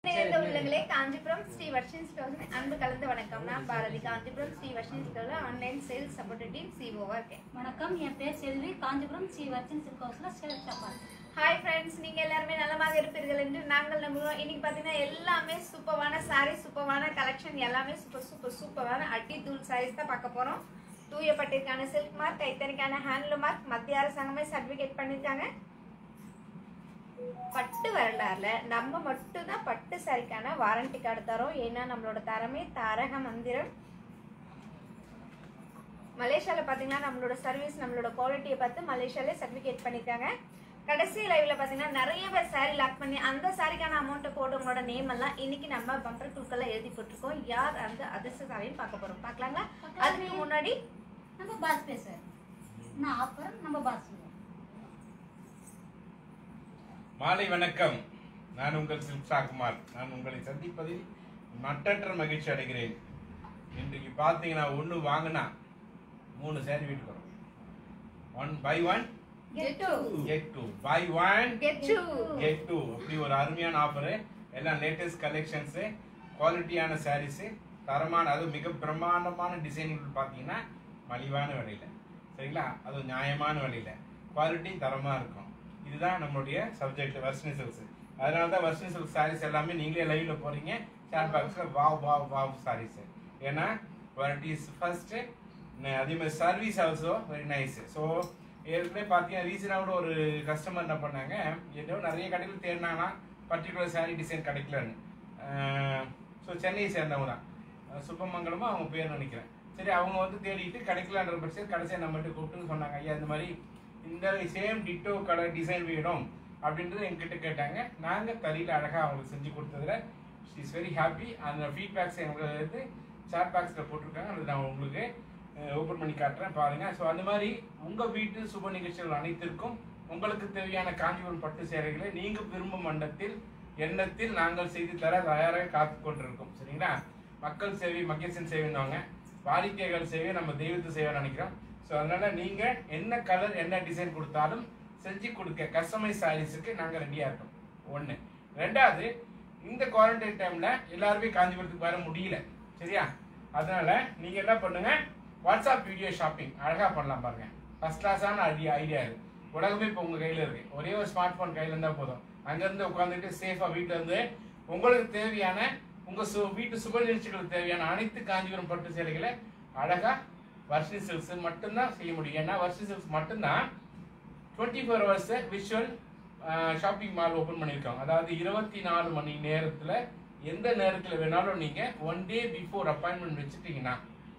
நேர்ந்த உள்ளங்களே காஞ்சிபுரம் ஸ்ரீ வர்ஷின் ஸ்டோர்ஸ் அன்பு கலந்த வணக்கம் நான் பாரதி காஞ்சிபுரம் ஸ்ரீ வர்ஷின் ஸ்டோர்ல ஆன்லைன் சேல்ஸ் சப்போர்ட் டீம் சிஓவா இருக்கேன் வணக்கம் என் பேர் செல்வி காஞ்சிபுரம் ஸ்ரீ வர்ச்சன் சில்க் ஹவுஸ்ல சேல் ஷாப்பா ஹாய் ஃப்ரெண்ட்ஸ் நீங்க எல்லாருமே நலமாக இருப்பீர்கள் என்று நாங்கள் நம்புகிறோம் இன்னைக்கு பாத்தீங்கன்னா எல்லாமே சூப்பரான சாரீஸ் சூப்பரான கலெக்ஷன் எல்லாமே சூப்பர் சூப்பர் சூப்பரான அட்டி தூள் சாரீஸ் தான் பார்க்க போறோம் தூய பட்டிற்கான சில்க் மார்க் கைத்தறிக்கான ஹேண்ட்லூம் மார்க் மத்திய அரசாங்கமே சர்டிபிகேட் பண்ணிருக்காங்க பட்டு வரலாறுல நம்ம மட்டும் தான் பட்டு சாரிக்கான வாரண்டி கார்டு தரோம் ஏன்னா நம்மளோட தரமே தாரக மந்திரம் மலேசியால பாத்தீங்கன்னா நம்மளோட சர்வீஸ் நம்மளோட குவாலிட்டியை பார்த்து மலேசியாலே சர்டிஃபிகேட் பண்ணிருக்காங்க கடைசி லைவ்ல பாத்தீங்கன்னா நிறைய பேர் சாரி லாக் பண்ணி அந்த சாரிக்கான அமௌண்ட் போட்டவங்களோட நேம் எல்லாம் இன்னைக்கு நம்ம பம்பர் குழுக்கெல்லாம் எழுதி போட்டிருக்கோம் யார் அந்த அதிர்ஷ்டசாலின்னு பார்க்க போறோம் பார்க்கலாங்களா அதுக்கு முன்னாடி நம்ம பாஸ் பேசுறேன் நான் அப்புறம் நம்ம பாஸ் சொல்லுவோம் மாலை வணக்கம் நான் உங்கள் சில்சா குமார் நான் உங்களை சந்திப்பதில் மட்டற்ற மகிழ்ச்சி அடைகிறேன் இன்றைக்கு பார்த்தீங்கன்னா ஒன்று வாங்கினா மூணு சேரி வீட்டுக்கு வரும் one buy one get two get two buy one get two get two அப்படி ஒரு அருமையான ஆஃபரு எல்லாம் லேட்டஸ்ட் கலெக்ஷன்ஸு குவாலிட்டியான சாரீஸு தரமான அது மிக பிரம்மாண்டமான டிசைன்கள் பார்த்தீங்கன்னா மலிவான விலையில் சரிங்களா அது நியாயமான விலையில் குவாலிட்டி தரமாக இருக்கும் இதுதான் நம்மளுடைய சப்ஜெக்ட் வர்ஷனி சில்க்ஸ் அதனால தான் வர்ஷனி சில்க் சாரீஸ் எல்லாமே நீங்களே லைவ்ல போறீங்க ஷேர் பாக்ஸில் வாவ் வாவ் வாவ் சாரீஸ் ஏன்னா குவாலிட்டி இஸ் ஃபர்ஸ்ட்டு அதே மாதிரி service also very nice so ஏற்கனவே பார்த்தீங்கன்னா ரீசனாக கூட ஒரு கஸ்டமர் என்ன பண்ணாங்க ஏதோ நிறைய கடையில் தேடினாங்கன்னா பர்டிகுலர் சாரீ டிசைன் கிடைக்கலன்னு ஸோ சென்னையை சேர்ந்தவங்க தான் அஹ் சுப்பமங்கலமா அவங்க பேர் நினைக்கிறேன் சரி அவங்க வந்து தேடிட்டு கிடைக்கலன்ற பட்சத்தில் கடைசியாக நம்மகிட்ட கூப்பிட்டு சொன்னாங்க ஐயா இந்த மாதிரி இந்த சேம் டிட்டோ கலர் டிசைன் வேணும் அப்படின்றது எங்ககிட்ட கேட்டாங்க நாங்கள் தறியில் அழகாக அவங்களுக்கு செஞ்சு கொடுத்ததுல இஸ் வெரி ஹாப்பி அந்த ஃபீட்பேக்ஸ் எங்களுக்கு வந்து சாட் பாக்ஸில் போட்டிருக்காங்க அது நான் உங்களுக்கு ஓப்பன் பண்ணி காட்டுறேன் பாருங்க ஸோ அந்த மாதிரி உங்கள் வீட்டு சுப நிகழ்ச்சிகள் அனைத்திற்கும் உங்களுக்கு தேவையான காஞ்சிபுரம் பட்டு சேலைகளை நீங்கள் விரும்பும் மண்டத்தில் எண்ணத்தில் நாங்கள் செய்து தர தயாராக காத்து கொண்டிருக்கோம் சரிங்களா மக்கள் சேவை மகேசன் சேவைன்னுவாங்க வாடிக்கையாளர் சேவை நம்ம தெய்வத்து சேவை நினைக்கிறோம் ஸோ அதனால நீங்க என்ன கலர் என்ன டிசைன் கொடுத்தாலும் செஞ்சு கொடுக்க கஸ்டமைஸ் சாரீஸுக்கு நாங்கள் ரெடியாக இருக்கோம் ஒன்று ரெண்டாவது இந்த குவாரண்டைன் டைம்ல எல்லாருமே காஞ்சிபுரத்துக்கு வர முடியல சரியா அதனால நீங்க என்ன பண்ணுங்க வாட்ஸ்அப் வீடியோ ஷாப்பிங் அழகா பண்ணலாம் பாருங்க ஃபர்ஸ்ட் கிளாஸான ஐடியா ஐடியா இது உலகமே இப்போ உங்க கையில இருக்கு ஒரே ஒரு ஸ்மார்ட் போன் கையில இருந்தா போதும் அங்கிருந்து உட்காந்துட்டு சேஃபா வீட்டுல இருந்து உங்களுக்கு தேவையான உங்க சு வீட்டு சுப நிகழ்ச்சிகளுக்கு தேவையான அனைத்து காஞ்சிபுரம் பட்டு சேலைகளை அழகா வர்ஷி சில்க்ஸ் மட்டும்தான் செய்ய முடியும் ஏன்னா வர்ஷி சில்க்ஸ் மட்டும்தான் twenty four hours visual shopping mall open பண்ணியிருக்காங்க அதாவது இருபத்தி நாலு மணி நேரத்தில் எந்த நேரத்தில் வேணாலும் நீங்கள் ஒன் டே பிஃபோர் அப்பாயின்மெண்ட் வச்சுட்டீங்கன்னா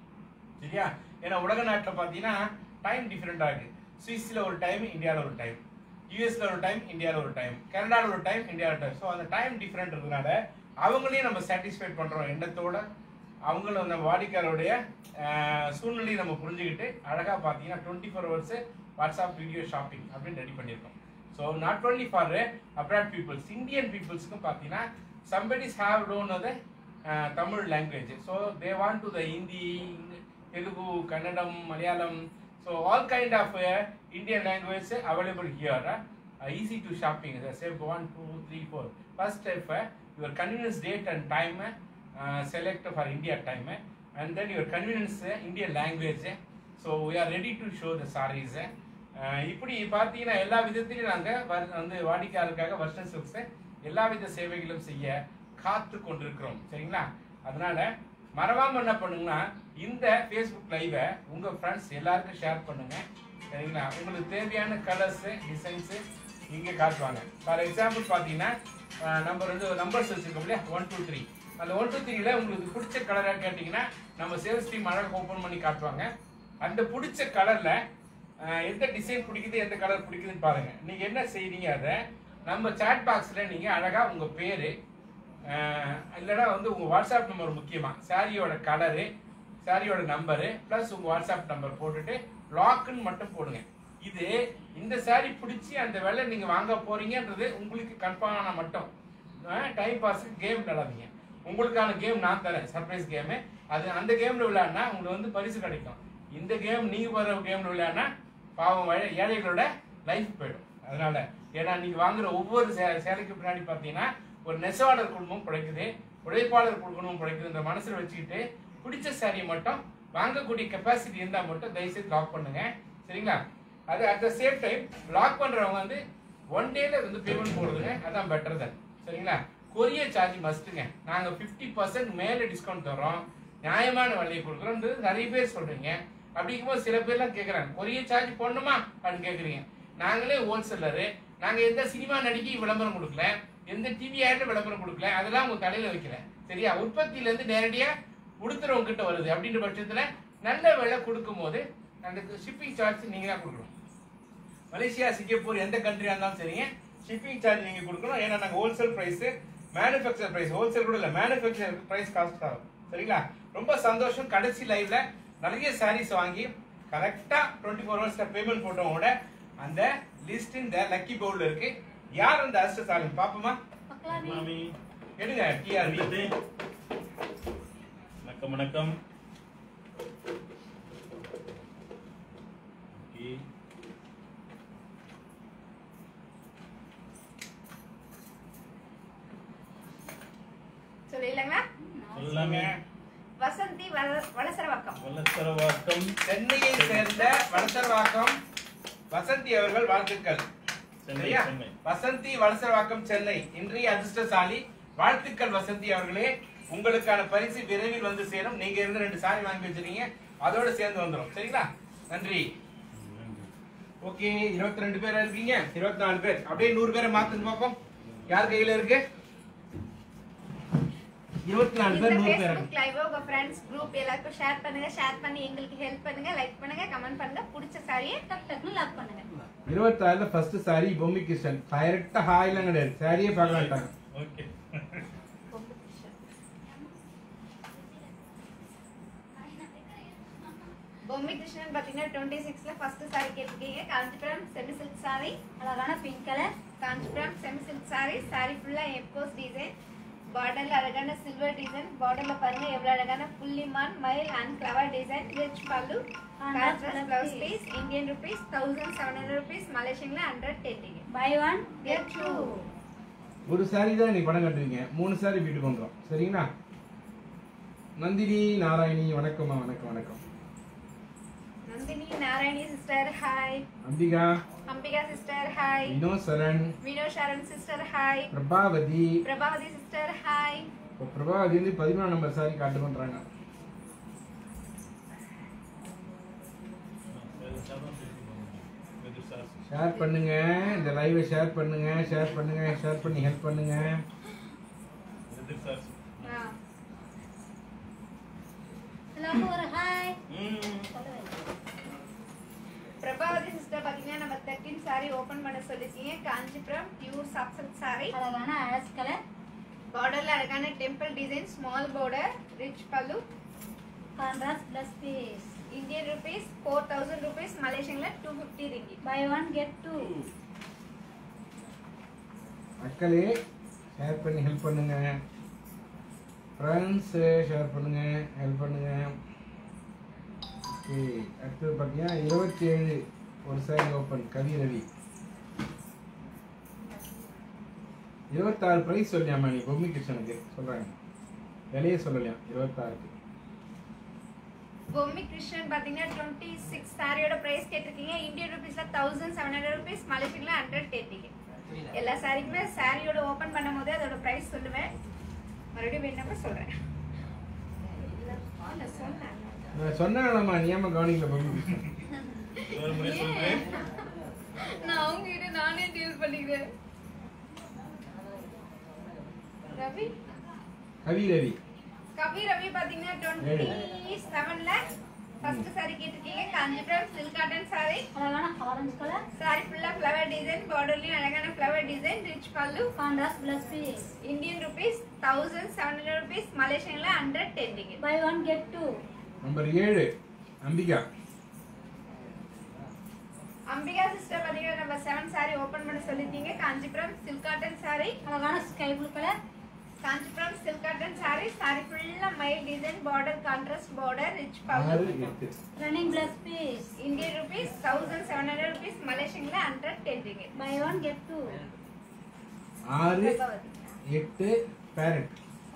சரியா ஏன்னா உலக நாட்டில் பார்த்தீங்கன்னா டைம் டிஃப்ரெண்டாக இருக்கு சுவிஸில் ஒரு டைம் இந்தியாவில் ஒரு டைம் யூஎஸ்ல ஒரு டைம் இந்தியாவில் ஒரு டைம் கனடாவில் ஒரு டைம் இந்தியாவில் டைம் ஸோ அந்த டைம் டிஃப்ரெண்ட் இருக்கிறதுனால அவங்களையும் நம்ம சாட்டிஸ்ஃபைட் பண்ணுறோம் எண்ணத்தோட அவங்கள அந்த வாடிக்கையாளருடைய அஹ், சூழ்நிலையை நம்ம புரிஞ்சுக்கிட்டு அழகாக பார்த்தீங்கன்னா twenty four hours WhatsApp video shopping அப்படின்னு ரெடி பண்ணியிருக்கோம் so not only for abroad peoples Indian பீப்புள்ஸ்க்கும் பார்த்தீங்கன்னா சம்படிஸ் ஹாவ் டோன் அது Tamil language so they want to the Hindi Telugu Kannada Malayalam so all kind of Indian language available here easy to shopping save one two three four first if your convenience date and time select for India time and then your convenience Indian language so we are ready to show the saris இப்படி பார்த்தீங்கன்னா எல்லா விதத்திலையும் நாங்கள் வந்து வாடிக்கையாளருக்காக வருஷன் சில்க்ஸை எல்லா வித சேவைகளும் செய்ய காத்து கொண்டிருக்கிறோம் சரிங்களா அதனால மறவாம என்ன பண்ணுங்கன்னா இந்த ஃபேஸ்புக் லைவை உங்க ஃப்ரெண்ட்ஸ் எல்லாருக்கும் ஷேர் பண்ணுங்க சரிங்களா உங்களுக்கு தேவையான கலர்ஸ் டிசைன்ஸ் இங்கே காட்டுவாங்க ஃபார் எக்ஸாம்பிள் பார்த்தீங்கன்னா நம்பர் வந்து நம்பர்ஸ் வச்சிருக்கோம் இல்லையா ஒன் டூ த்ரீ அந்த ஒன் டூ த்ரீல உங்களுக்கு பிடிச்ச கலராக கேட்டிங்கன்னா நம்ம சேல்ஸ் டீம் அழகாக ஓப்பன் பண்ணி காட்டுவாங்க அந்த பிடிச்ச கலர்ல எந்த டிசைன் பிடிக்குது எந்த கலர் பிடிக்குதுன்னு பாருங்க நீங்க என்ன செய்றீங்க அதை நம்ம சாட் பாக்ஸ்ல நீங்க அழகா உங்க பேரு அஹ், இல்லைன்னா வந்து உங்க வாட்ஸ்அப் நம்பர் முக்கியமா சாரியோட கலரு சாரியோட நம்பரு ப்ளஸ் உங்க வாட்ஸ்அப் நம்பர் போட்டுட்டு லாக்குன்னு மட்டும் போடுங்க இது இந்த சாரி பிடிச்சி அந்த வேலை நீங்க வாங்க போறீங்கன்றது உங்களுக்கு கன்ஃபார்ம் ஆனா மட்டும் டைம் பாஸுக்கு கேம் விளாடாதீங்க உங்களுக்கான கேம் நான் தரேன் சர்ப்ரைஸ் கேமு அது அந்த கேம்ல விளையாடினா உங்களுக்கு வந்து பரிசு கிடைக்கும் இந்த கேம் நீங்க வர கேம்ல விளையாடினா பாவம் வழி- ஏழைகளோட லைஃப் போயிடும் அதனால ஏன்னா நீங்க வாங்குற ஒவ்வொரு சே- சேலைக்கு பின்னாடி பார்த்தீங்கன்னா ஒரு நெசவாளர் குடும்பம் பிழைக்குது உழைப்பாளர் குடும்பமும் பிழைக்குதுன்ற மனசுல வச்சுக்கிட்டு பிடிச்ச சாரியை மட்டும் வாங்கக்கூடிய கெப்பாசிட்டி இருந்தா மட்டும் தயவுசெய்து லாக் பண்ணுங்க சரிங்களா அது at the same time lock பண்றவங்க வந்து ஒன் டேல வந்து பேமெண்ட் போடுறதுங்க அதான் பெட்டர் தான் சரிங்களா கொரியர் சார்ஜ் மஸ்ட்டுங்க நாங்க 50% பர்சன்ட் மேல டிஸ்கவுண்ட் தரோம் நியாயமான விலையை கொடுக்குறோன்றது நிறைய பேர் சொல்றீங்க அப்படிங்கும்போது சில பேர்லாம் கேக்குறாங்க கொரியர் சார்ஜ் போடணுமா அப்படின்னு கேக்குறீங்க நாங்களே ஹோல்சேலரு நாங்க எந்த சினிமா நடிகை விளம்பரம் கொடுக்கல எந்த டிவி ஆட்ல விளம்பரம் கொடுக்கல அதெல்லாம் உங்க தலையில வைக்கல சரியா உற்பத்தியில இருந்து நேரடியா உடுத்துறவங்க கிட்ட வருது அப்படின்ற பட்சத்துல நல்ல விலை கொடுக்கும் போது அந்த ஷிப்பிங் சார்ஜ் நீங்க தான் கொடுக்கணும் மலேசியா சிங்கப்பூர் எந்த கண்ட்ரியா இருந்தாலும் சரிங்க ஷிப்பிங் சார்ஜ் நீங்க கொடுக்கணும் ஏன்னா நாங்க wholesale price manufacture price wholesale கூட இல்ல மேனுஃபேக்சர் பிரைஸ் காஸ்ட் தரோம் சரிங்களா ரொம்ப சந்தோஷம் கடைசி லைவ்ல நிறைய சாரீஸ் வாங்கி கரெக்டா டுவெண்ட்டி ஃபோர் ஹவர்ஸ்ல பேமெண்ட் போட்டவங்களோட அந்த லிஸ்ட் இந்த லக்கி பவுல்ல இருக்கு யார் அந்த அஷ்டசாலி பாப்போமா பக்கலாமே மாமி எடுங்க டிஆர்பி வீட்டு வணக்கம் வணக்கம் ஓகே சொல்லிடலாங்களா சொல்லாமே வசந்தி வள- வளசரவாக்கம் வல்லசரவாக்கம் சென்னையை சேர்ந்த வளசரவாக்கம் வசந்தி அவர்கள் வாழ்த்துக்கள் சென்னை சரியா சென்னை வசந்தி வலசரவாக்கம் சென்னை இன்றைய அதிர்ஷ்டசாலி வாழ்த்துக்கள் வசந்தி அவர்களே உங்களுக்கான பரிசு விரைவில் வந்து சேரும் நீங்க இருந்து ரெண்டு சாரி வாங்கி வச்சிருக்கீங்க அதோட சேர்ந்து வந்துரும் சரிங்களா நன்றி ஓகே இருபத்தி ரெண்டு பேர் இருக்கீங்க இருபத்தி நாலு பேர் அப்படியே நூறு பேரை மாத்துங்க பார்ப்போம் யார் கையில இருக்கு இருபத்தி நாலு இந்த பேர் நூறு பேர் Facebook live உங்க ஃப்ரெண்ட்ஸ் குரூப் எல்லாருக்கும் ஷேர் பண்ணுங்க ஷேர் பண்ணி எங்களுக்கு ஹெல்ப் பண்ணுங்க லைக் பண்ணுங்க கமெண்ட் பண்ணுங்க பிடிச்ச சாரியை டக் டக்குன்னு லாக் பண்ணுங்க இருபத்தாறுல ஃபர்ஸ்ட் சாரி பொம்மி கிருஷ்ணன் டைரக்டா ஹாய்லாம் கிடையாது சாரியே பார்க்க மாட்டாங்க ஓகே பொம்மி கிருஷ்ணன் பாத்தீங்கன்னா டுவெண்ட்டி சிக்ஸ்ல ஃபர்ஸ்ட் சாரி கேட்டிருக்கீங்க காஞ்சிபுரம் செமி சில்க் சாரி அழகான pink colour Kanchipuram semi silk sorry sorry ஃபுல்லா எப்போஸ் டிசைன் பார்டர்ல அழகான சில்வர் டிசைன் பார்டர்ல பாருங்க எவ்வளவு அழகான புள்ளிமான் மயில் அண்ட் ஃப்ளவர் டிசைன் ரிச் பல்லு contrast blouse piece Indian rupees thousand seven hundred rupees மலேசியன்ல ஹண்ட்ரட் டென்டிங்க பை ஒன் கெட் டூ ஒரு சாரி தான் நீ படம் கட்டுவீங்க மூணு சாரி வீட்டுக்கு வந்துடும் சரிங்களா நந்தினி நாராயணி வணக்கம்மா வணக்கம் வணக்கம் Nandini Narayani sister hi Ambika Ambika sister hi Vino Saran Vino Saran sister hi Prabhavathi Prabhavathi sister hi இப்போ பிரபாவதி வந்து பதிமூணாம் நம்பர் சாரி காட்டு பண்றாங்க ஷேர் பண்ணுங்க இந்த லைவை ஷேர் பண்ணுங்க ஷேர் பண்ணுங்க ஷேர் பண்ணி ஹெல்ப் பண்ணுங்க எல்லாருக்கும் ஒரு ஹாய் பிரபாவதி சிஸ்டர் பாத்தீங்கன்னா நம்ம தேர்ட்டின் சாரி ஓபன் பண்ண சொல்லிருக்கீங்க காஞ்சிபுரம் பியூர் சாப்சல் சாரி அழகான ஆஷ் கலர் பார்டர்ல அழகான temple design small border rich பல்லு contrast plus piece Indian rupees four thousand rupees மலேசியன்ல two fifty ringgit buy one get two மக்களே ஷேர் பண்ணி ஹெல்ப் பண்ணுங்க ஃப்ரெண்ட்ஸ் ஷேர் பண்ணுங்க ஹெல்ப் பண்ணுங்க ஓகே அடுத்தது பார்த்தீங்கன்னா இருபத்தி ஏழு ஒரு சாரி ஓப்பன் கவி ரவி இருபத்தாறு ப்ரைஸ் சொல்லியாமா நீ பொம்மி கிருஷ்ணனுக்கு சொல்றாங்க விலையே சொல்லலையா இருபத்தாறுக்கு பொம்மி கிருஷ்ணன் பாத்தீங்கன்னா டுவெண்ட்டி சிக்ஸ் சாரியோட பிரைஸ் கேட்டிருக்கீங்க இந்தியன் ருபீஸ்ல தௌசண்ட் செவன் ஹண்ட்ரட் ருபீஸ் மலேசியன்ல ஹண்ட்ரட் டென்டிக்கு எல்லா சாரிக்குமே சாரியோட ஓபன் பண்ணும் போது அதோட பிரைஸ் சொல்லுவேன் மறுபடியும் வேணும்னா சொல்றேன் இல்ல, சொன்னேன். நான் சொன்னாலம்மா நீ ஏமா கவனிக்கல பொம்மி கிருஷ்ணன் ஒரு முறை சொல்றேன் நான் அவங்க கிட்ட நானே டீல் பண்ணிக்கிறேன் ரவி கவி ரவி கவி ரவி பாத்தீங்கன்னா டுவெண்ட்டி செவன்ல ஃபர்ஸ்ட் சாரி கேட்டிருக்கீங்க காஞ்சிபுரம் சில்க் காட்டன் சாரி அழகான ஆரஞ்சு கலர் சாரி ஃபுல்லா ஃப்ளவர் டிசைன் பார்டர்லயும் அழகான ஃப்ளவர் டிசைன் ரிச் பல்லு contrast plus piece Indian rupees thousand seven hundred rupees மலேசியன்ல ஹண்ட்ரட் டென்டிங்க buy one get two number ஏழு அம்பிகா அம்பிகா சிஸ்டர் பாத்தீங்கன்னா நம்ம செவன் சாரி ஓபன் பண்ண சொல்லிருக்கீங்க காஞ்சிபுரம் சில்க் காட்டன் சாரி அழகான sky blue colour Kanchipuram silk cotton sorry sorry ஃபுல்லா மைல் design border contrast border rich ஆறு பல்லு எட்டு running plus piece Indian rupees thousand seven hundred rupees மலேசியன்ல ஹண்ட்ரட் டென்டிங்க பை ஒன் கெட் டூ ஆறு எட்டு பேரட்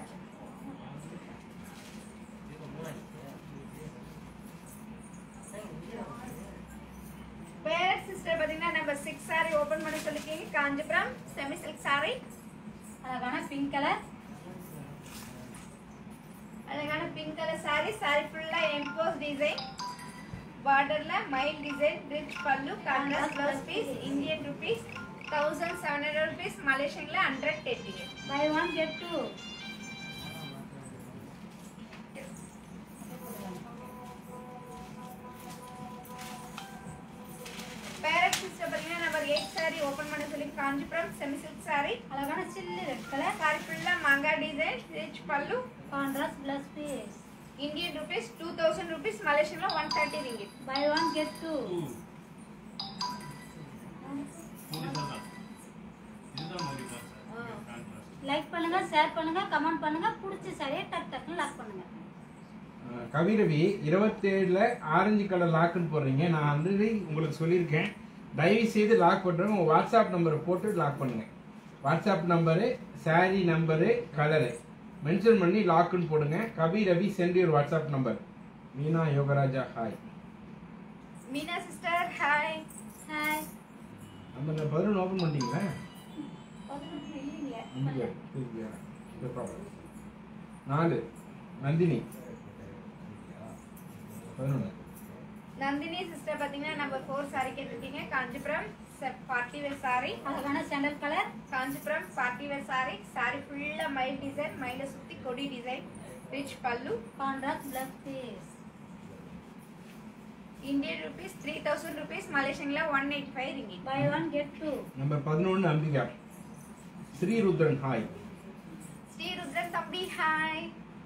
பேரட் சிஸ்டர் பார்த்தீங்கன்னா நம்ம சிக்ஸ் saree ஓப்பன் பண்ண சொல்லிருக்கீங்க காஞ்சிபுரம் செமி சில்க் saree அழகான பிங்க் கலர் அழகான பிங்க் கலர் saree saree ஃபுல்லா எம்போஸ் டிசைன் பார்டர்ல மைல் டிசைன் ரிச் பல்லு contrast blouse piece Indian rupees thousand seven hundred rupees மலேசியன்ல ஹண்ட்ரட் டெட்டி பை ஒன் கெட் டூ பேரட் சிஸ்டர் பார்த்தீங்கன்னா நம்பர் எயிட் saree ஓப்பன் பண்ண சொல்லி காஞ்சிபுரம் செமி சில்க் saree அழகான சில்லு ரெட் கலர் saree ஃபுல்லா மாங்கா டிசைன் ரிச் பல்லு contrast plus piece Indian rupees two thousand rupees மலேசியன்ல one thirty ringgit buy one get two இதுதான் மதிப்பா சார் கான்ட்ராஸ்ட் லைக் பண்ணுங்க ஷேர் பண்ணுங்க கமெண்ட் பண்ணுங்க பிடிச்ச சரியா டக் டக்குன்னு லாக் பண்ணுங்க கவிரவி இருபத்தேழில் ஆரஞ்சு கலர் லாக்குன்னு போடுறீங்க நான் ஆல்ரெடி உங்களுக்கு சொல்லியிருக்கேன் தயவு செய்து லாக் பண்ணுறவங்க உங்கள் வாட்ஸ்அப் நம்பரை போட்டு லாக் பண்ணுங்க WhatsApp number saree number colour mention பண்ணி லாக்குன்னு போடுங்க Kavi Ravi send your WhatsApp number Meena Yogaraja hi Meena sister hi hi அந்த பதினொன்று ஓப்பன் பண்ணிட்டீங்களா இல்லைங்களே இங்கே திருப்பியா இந்த ப்ராப்ளம் நாலு நந்தினி பதினொன்று நந்தினி சிஸ்டர் பாத்தீங்கன்னா நம்பர் ஃபோர் saree கேட்டிருக்கீங்க காஞ்சிபுரம் பார்ட்டி வேர் saree அழகான sandal colour Kanchipuram party wear saree saree ஃபுல்லா மயில் டிசைன் மயில சுத்தி கொடி டிசைன் ரிச் பல்லு contrast plus piece Indian rupees three thousand rupees மலேசியன்ல one eighty five ringgit buy one get two number பதினொன்று அம்பிகா ஸ்ரீருத்ரன் ஹாய் ஸ்ரீருத்ரன் தம்பி ஹாய்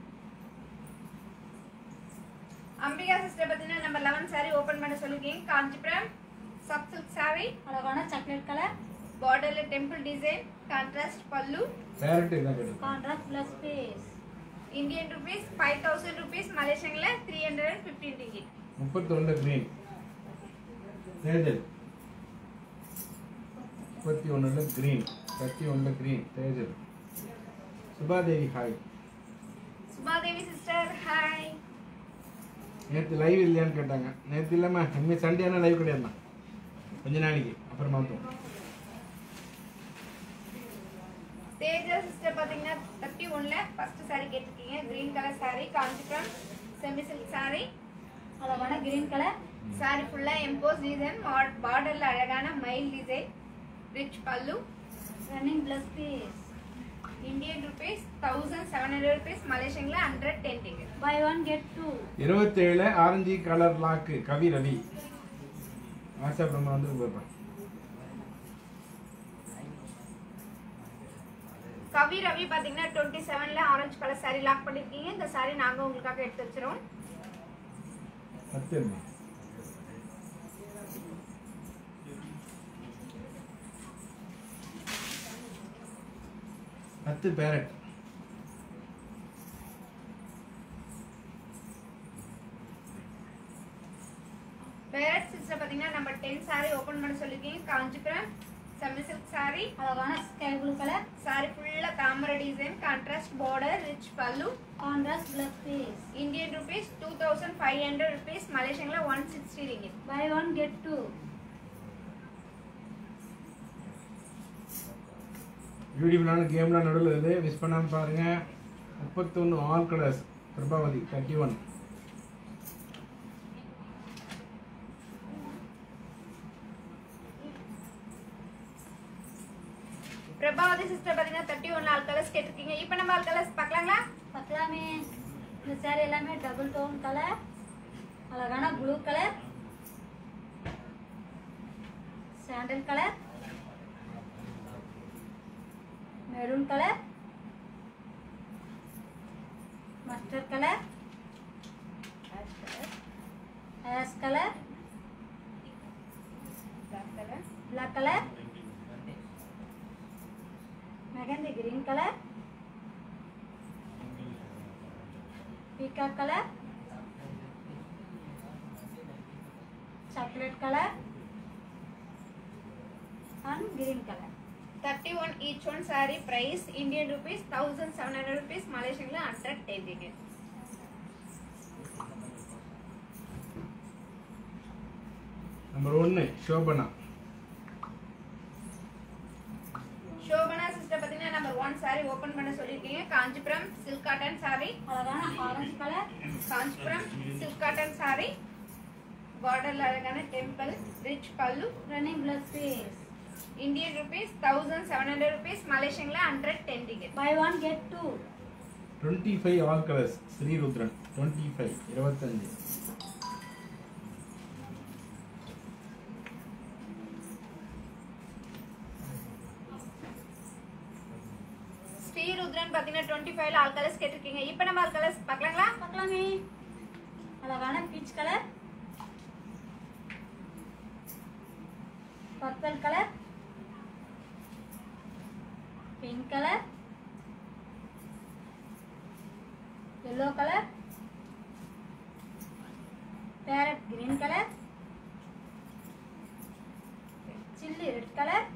அம்பிகா சிஸ்டர் பார்த்தீங்கன்னா நம்ம லெவன் saree ஓப்பன் பண்ண சொல்லிருக்கீங்க காஞ்சிபுரம் சப் சில்க் saree அழகான சாக்லேட் கலர் பார்டர்ல டெம்பிள் டிசைன் கான்ட்ராஸ்ட் பல்லு கேரட் இதான் கேட்டு contrast plus piece Indian rupees five thousand rupees மலேசியன்ல three hundred and fifteen ringgit முப்பத்தொன்று கிரீன் தேஜல் முப்பத்தி ஒன்றில் கிரீன் முப்பத்தி ஒன்றில் green Tejal Subhadevi hi Subhadevi sister hi நேற்று லைவ் இல்லையான்னு கேட்டாங்க நேற்று இல்லைம்மா இனிமேல் சண்டே ஆனால் லைவ் கிடையாதுண்ணா கொஞ்ச நாளைக்கு அப்புறம் மாற்றோம் தேஜா சிஸ்டர் பார்த்தீங்கன்னா தேர்ட்டி ஒன்ல ஃபர்ஸ்ட் saree கேட்டிருக்கீங்க green colour saree Kanchipuram semi silk saree அழகான கிரீன் கலர் saree ஃபுல்லா எம்போஸ் டிசைன் பார்டர்ல அழகான மயில் design rich pallu running plus piece Indian rupees thousand seven hundred rupees மலேசியன்ல hundred ten ticket buy one get two இருபத்தேழு orange colour lock Kavi Ravi WhatsApp number வந்து போயிருப்பேன் கவி ரவி பாத்தீங்கன்னா டுவெண்ட்டி செவன்ல ஆரஞ்சு கலர் saree லாக் பண்ணிருக்கீங்க இந்த saree நாங்க உங்களுக்காக எடுத்து வச்சிரோம் பத்து இருமா பத்து பேரட் பேரட் சிஸ்டர் பாத்தீங்கன்னா நம்ம டென் saree ஓபன் பண்ண சொல்லிருக்கீங்க காஞ்சிபுரம் செமி சில்க் saree அழகான ஸ்கை ப்ளூ கலர் saree ஃபுல்லா தாமரை டிசைன் கான்ட்ராஸ்ட் பார்டர் ரிச் பல்லு contrast plus piece Indian rupees two thousand five hundred rupees மலேசியன்ல one sixty ringgit buy one get two பியூட்டிஃபுல்லான கேம்லாம் நடுவில் இருக்குது மிஸ் பண்ணாமல் பாருங்கள் முப்பத்தொன்று all colours Prabhavati thirty one Prabhavati sister பாத்தீங்கன்னா தேர்ட்டி ஒன் ஆல் கலர்ஸ் கேட்டிருக்கீங்க இப்போ நம்ம ஆல் கலர்ஸ் பார்க்கலாங்களா பார்க்கலாமே இந்த சாரி எல்லாமே டபுள் டோன் கலர் அழகான blue colour sandal colour maroon colour mustard colour ash colour black colour mehndi green colour peacock color chocolate color and green color thirty one each one sorry price Indian rupees thousand seven hundred rupees மலேசியன்ல hundred ten ticket number ஒன்று Shobana Shobana sister பார்த்தீங்கன்னா number one sari open பண்ண சொல்லியிருக்கீங்க Kanchipuram silk cotton sorry அழகான orange colour Kanchipuram silk cotton sari பார்டர்ல அழகான temple rich pallu running plus piece Indian rupees thousand seven hundred rupees மலேசியன்ல hundred ten ticket buy one get two twenty five all colours Srirudran twenty five இருபத்தஞ்சு ஸ்ரீருத்ரன் பார்த்தீங்கன்னா twenty ஃபைவ்ல all colours கேட்டிருக்கீங்க இப்போ நம்ம all colours பார்க்கலாங்களா பார்க்கலாமே அழகான peach colour purple colour pink colour yellow colour parrot green colour chilli red colour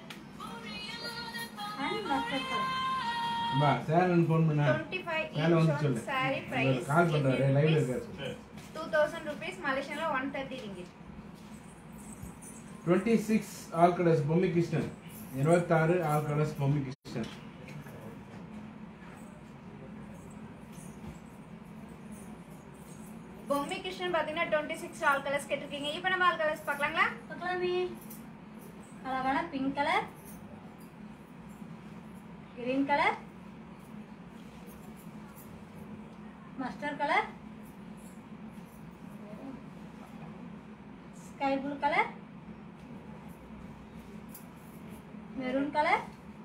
and mustard colour அம்மா சேரன் ஃபோன் பண்ண டுவெண்ட்டி ஃபைவ் மேலே வந்து சொல்லு சாரி பிரைஸ் கால் பண்ணுறாரு லைவ்ல இருக்காரு சொல்லு டூ தௌசண்ட் ருபீஸ் மலேசியன்ல one thirty ringgit twenty six all colours Bommi Krishnan இருபத்தாறு ஆல் கலர்ஸ் பொம்மி கிருஷ்ணன் பொம்மி கிருஷ்ணன் பார்த்தீங்கன்னா டுவெண்ட்டி சிக்ஸ் ஆல் கலர்ஸ் கேட்டிருக்கீங்க இப்போ நம்ம ஆல் கலர்ஸ் பார்க்கலாங்களா பார்க்கலாமே அழகான pink colour green colour mustard colour sky blue colour maroon colour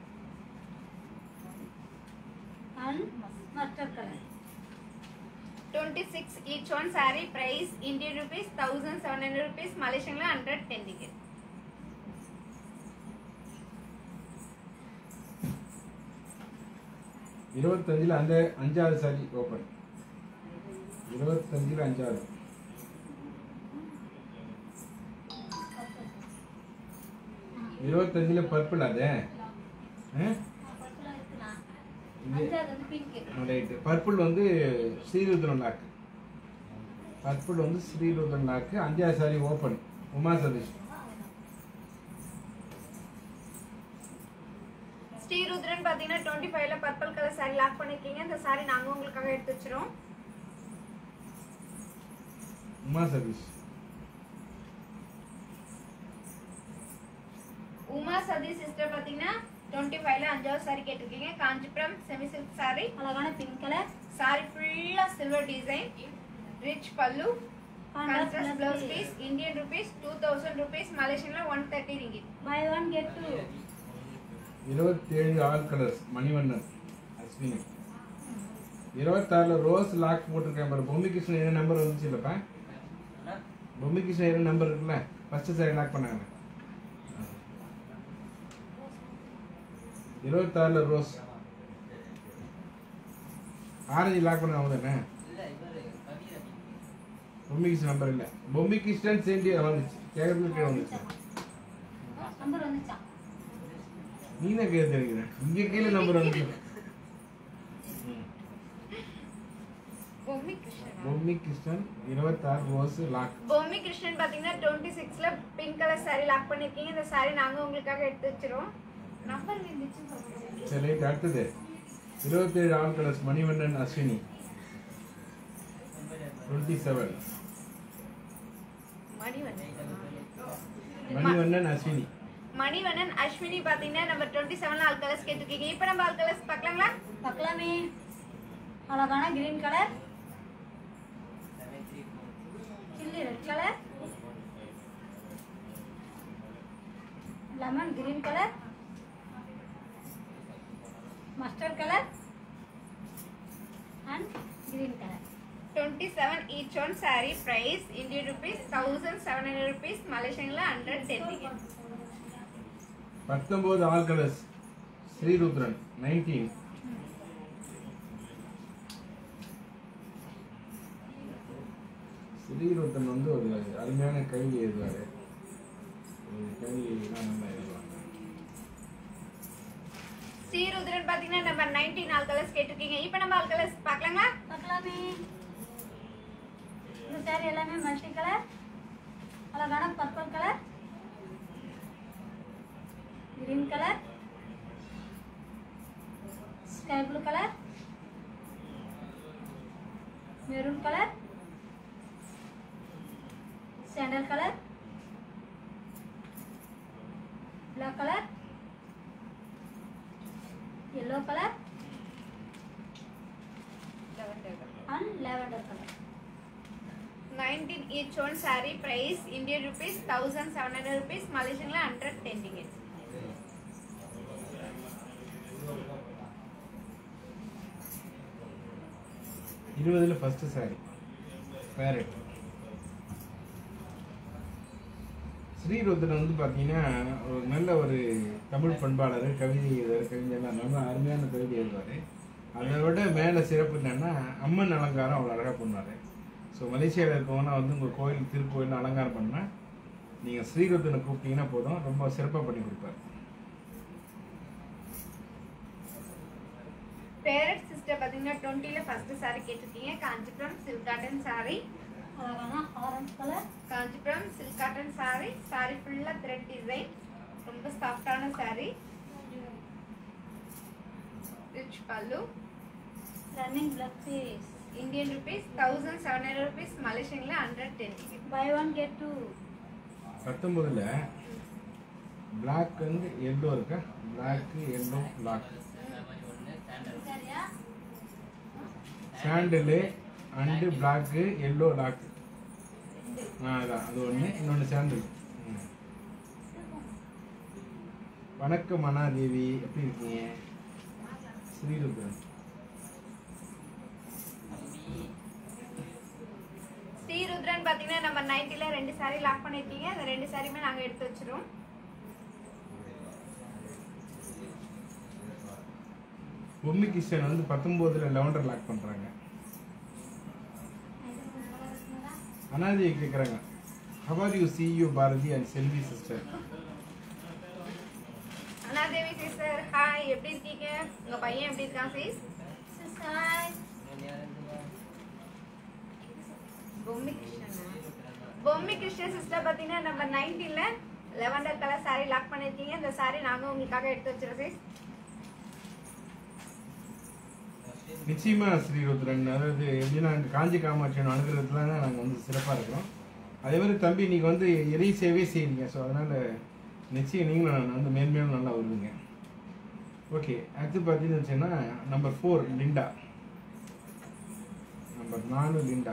and mustard colour twenty six each one sorry price Indian rupees thousand seven hundred rupees மலேசியன்ல hundred ten ticket இருபத்தஞ்சில் அந்த அஞ்சாவது sari open இருபத்தஞ்சில் அஞ்சாவது இருபத்தஞ்சில் பர்பிள் அது ஆ? இது அஞ்சாவது வந்து பிங்க் ரைட்டு பர்பிள் வந்து ஸ்ரீருத்ரன் லாக்கு பர்பிள் வந்து ஸ்ரீருத்ரன் லாக்கு அஞ்சாவது சாரி ஓப்பன் உமா சதீஷ் ஸ்ரீருத்ரன் பார்த்தீங்கன்னா டுவெண்ட்டி ஃபைவ்ல பர்பிள் கலர் சாரி லாக் பண்ணிருக்கீங்க இந்த சாரி நாங்கள் உங்களுக்காக எடுத்து வச்சிரோம் உமா சதீஷ் உமா சதி சிஸ்டர் பார்த்தீங்கன்னா டுவெண்ட்டி ஃபைவ்ல அஞ்சாவது சாரி கேட்டிருக்கீங்க காஞ்சிபுரம் செமி சில்க் சாரி அழகான பிங்க் கலர் சாரி ஃபுல்லா silver design rich pallu Contrast contrast blouse blouse piece. Piece Indian rupees two thousand rupees மலேசியன்ல one thirty ringgit buy one get two இருபத்தேழு ஆல் கலர்ஸ் மணிவண்ணன் அஸ்வினி இருபத்தாறுல rose lock போட்டிருக்கேன் பாரு பொம்மி கிருஷ்ணன் என்ன number வந்துச்சு இல்லப்பா பொம்மி கிருஷ்ணன் என்ன நம்பர் இருக்குல்ல ஃபர்ஸ்ட் சாரி லாக் பண்ணாங்க இருபத்தாறுல ரோஸ் ஆரஞ்சு லாக் பண்ண அவங்க தானே பொம்மி கிருஷ்ணன் நம்பர் இல்லை பொம்மி கிருஷ்ணன் சேர்ந்து வந்துச்சு கேட்கறதுக்கு கீழே வந்துச்சு நம்பர் வந்துச்சான் நீ தான் கேட்டு தெரிவிக்கிறேன் இங்க கீழே நம்பர் வந்துச்சு ம். பொம்மி கிருஷ்ணன் பொம்மி கிருஷ்ணன் இருபத்தாறு ரோஸ் லாக் பொம்மி கிருஷ்ணன் பாத்தீங்கன்னா டுவெண்ட்டி சிக்ஸ்ல பிங்க் கலர் சாரி லாக் பண்ணிருக்கீங்க இந்த சாரி நாங்க உங்களுக்காக எடுத்து வச்சிரோம் நம்பர் இருந்துச்சுன்னு சொல்லுங்க சரி ரைட் அடுத்தது இருபத்தேழு all colours Manivannan Ashwini twenty seven Manivannan Manivannan Ashwini Manivannan Ashwini பாத்தீங்கன்னா நம்ம டுவெண்ட்டி செவன்ல ஆல் கலர்ஸ் கேட்டிருக்கீங்க இப்போ நம்ம ஆல் கலர்ஸ் பார்க்கலாங்களா பார்க்கலாமே அழகான green colour chilli red colour lemon green colour mustard colour and green colour twenty seven each one sorry price Indian rupees thousand seven hundred rupees மலேசியன்ல ஹண்ட்ரட் டென் டிக்கெட் பத்தொன்பது all colours Srirudran nineteen Srirudran வந்து ஒரு அருமையான கவிதை எழுதுவாரு ஒரு கவிதைலாம் நல்லா எழுதுவாங்க ஸ்ரீருத்ரன் பாத்தீங்கன்னா நம்ம நைன்டீன் ஆல் கலர்ஸ் கேட்டிருக்கீங்க இப்போ நம்ம ஆல் கலர்ஸ் பார்க்கலாங்களா பார்க்கலாமே இந்த saree எல்லாமே மல்டி கலர் அழகான purple colour green colour sky blue colour maroon colour sandal colour black colour yellow colour and lavender colour nineteen each one saree price Indian rupees thousand seven hundred rupees மலேசியன்ல hundred ten ticket இருபதுல first sari parrot Srirudran வந்து பார்த்தீங்கன்னா ஒரு நல்ல ஒரு தமிழ் பண்பாளர் கவிதை எழுதுவார் கவிஞர்லாம் நல்ல அருமையான கவிதை எழுதுவார் அதை விட மேலே சிறப்பு என்னன்னா அம்மன் அலங்காரம் அவ்வளோ அழகாக பண்ணுவார் ஸோ மலேசியாவில் இருக்கவங்கன்னா வந்து உங்கள் கோயில் திருக்கோயில் அலங்காரம் பண்ணால் நீங்கள் ஸ்ரீருத்ரனை கூப்பிட்டீங்கன்னா போதும் ரொம்ப சிறப்பாக பண்ணி கொடுப்பார் பேரட் சிஸ்டர் பாத்தீங்கன்னா டுவெண்ட்டில ஃபர்ஸ்ட் saree கேட்டிருக்கீங்க காஞ்சிபுரம் சில்க் காட்டன் saree அழகான orange colour Kanchipuram silk cotton saree saree ஃபுல்லா த்ரெட் டிசைன் ரொம்ப சாஃப்டான saree rich pallu running plug piece Indian rupees thousand seven hundred rupees மலேசியன்ல hundred ten ticket buy one get two பத்தொம்பதுல black வந்து yellow இருக்கா black yellow black சரியா sandal and black yellow lock ஆ அதான் அது ஒன்று இன்னொன்று சாண்டில் ம். வணக்கம் அனாதேவி எப்படி இருக்கீங்க ஸ்ரீருத்ரன் ஸ்ரீருத்ரன் பாத்தீங்கன்னா நம்ம நைன்டில ரெண்டு saree லாக் பண்ணிருக்கீங்க அந்த ரெண்டு சாரியுமே நாங்க எடுத்து வச்சிருவோம் பொம்மி கிஷன் வந்து பத்தொம்போதில் லெவண்டர் லாக் பண்ணுறாங்க அனாதேவி கேட்குறாங்க how are you see you Bharathi and Selvi sister Anadevi sister hi எப்படி இருக்கீங்க உங்க பையன் எப்படி இருக்கான் சீஸ் ஹாய் பொம்மி கிருஷ்ணனா பொம்மி கிருஷ்ணன் சிஸ்டர் பாத்தீங்கன்னா நம்ம நைன்டீன்ல லெவண்டர் கலர் saree லாக் பண்ணிருக்கீங்க இந்த saree நாங்க உங்களுக்காக எடுத்து வச்சிருக்கோம் சீஸ் நிச்சயமா ஸ்ரீருத்ரன் அதாவது எப்படின்னா இந்த காஞ்சி காமாட்சியின் அனுகிரகத்துல தான் நாங்கள் வந்து சிறப்பாக இருக்கிறோம் அதே மாதிரி தம்பி நீங்கள் வந்து இறை சேவை செய்றீங்க ஸோ அதனால் நிச்சயம் நீங்களும் வந்து மேன்மேலும் நல்லா வருவீங்க ஓகே அடுத்து பார்த்தீங்கன்னு வச்சுன்னா நம்பர் ஃபோர் லிண்டா நம்பர் நாலு லிண்டா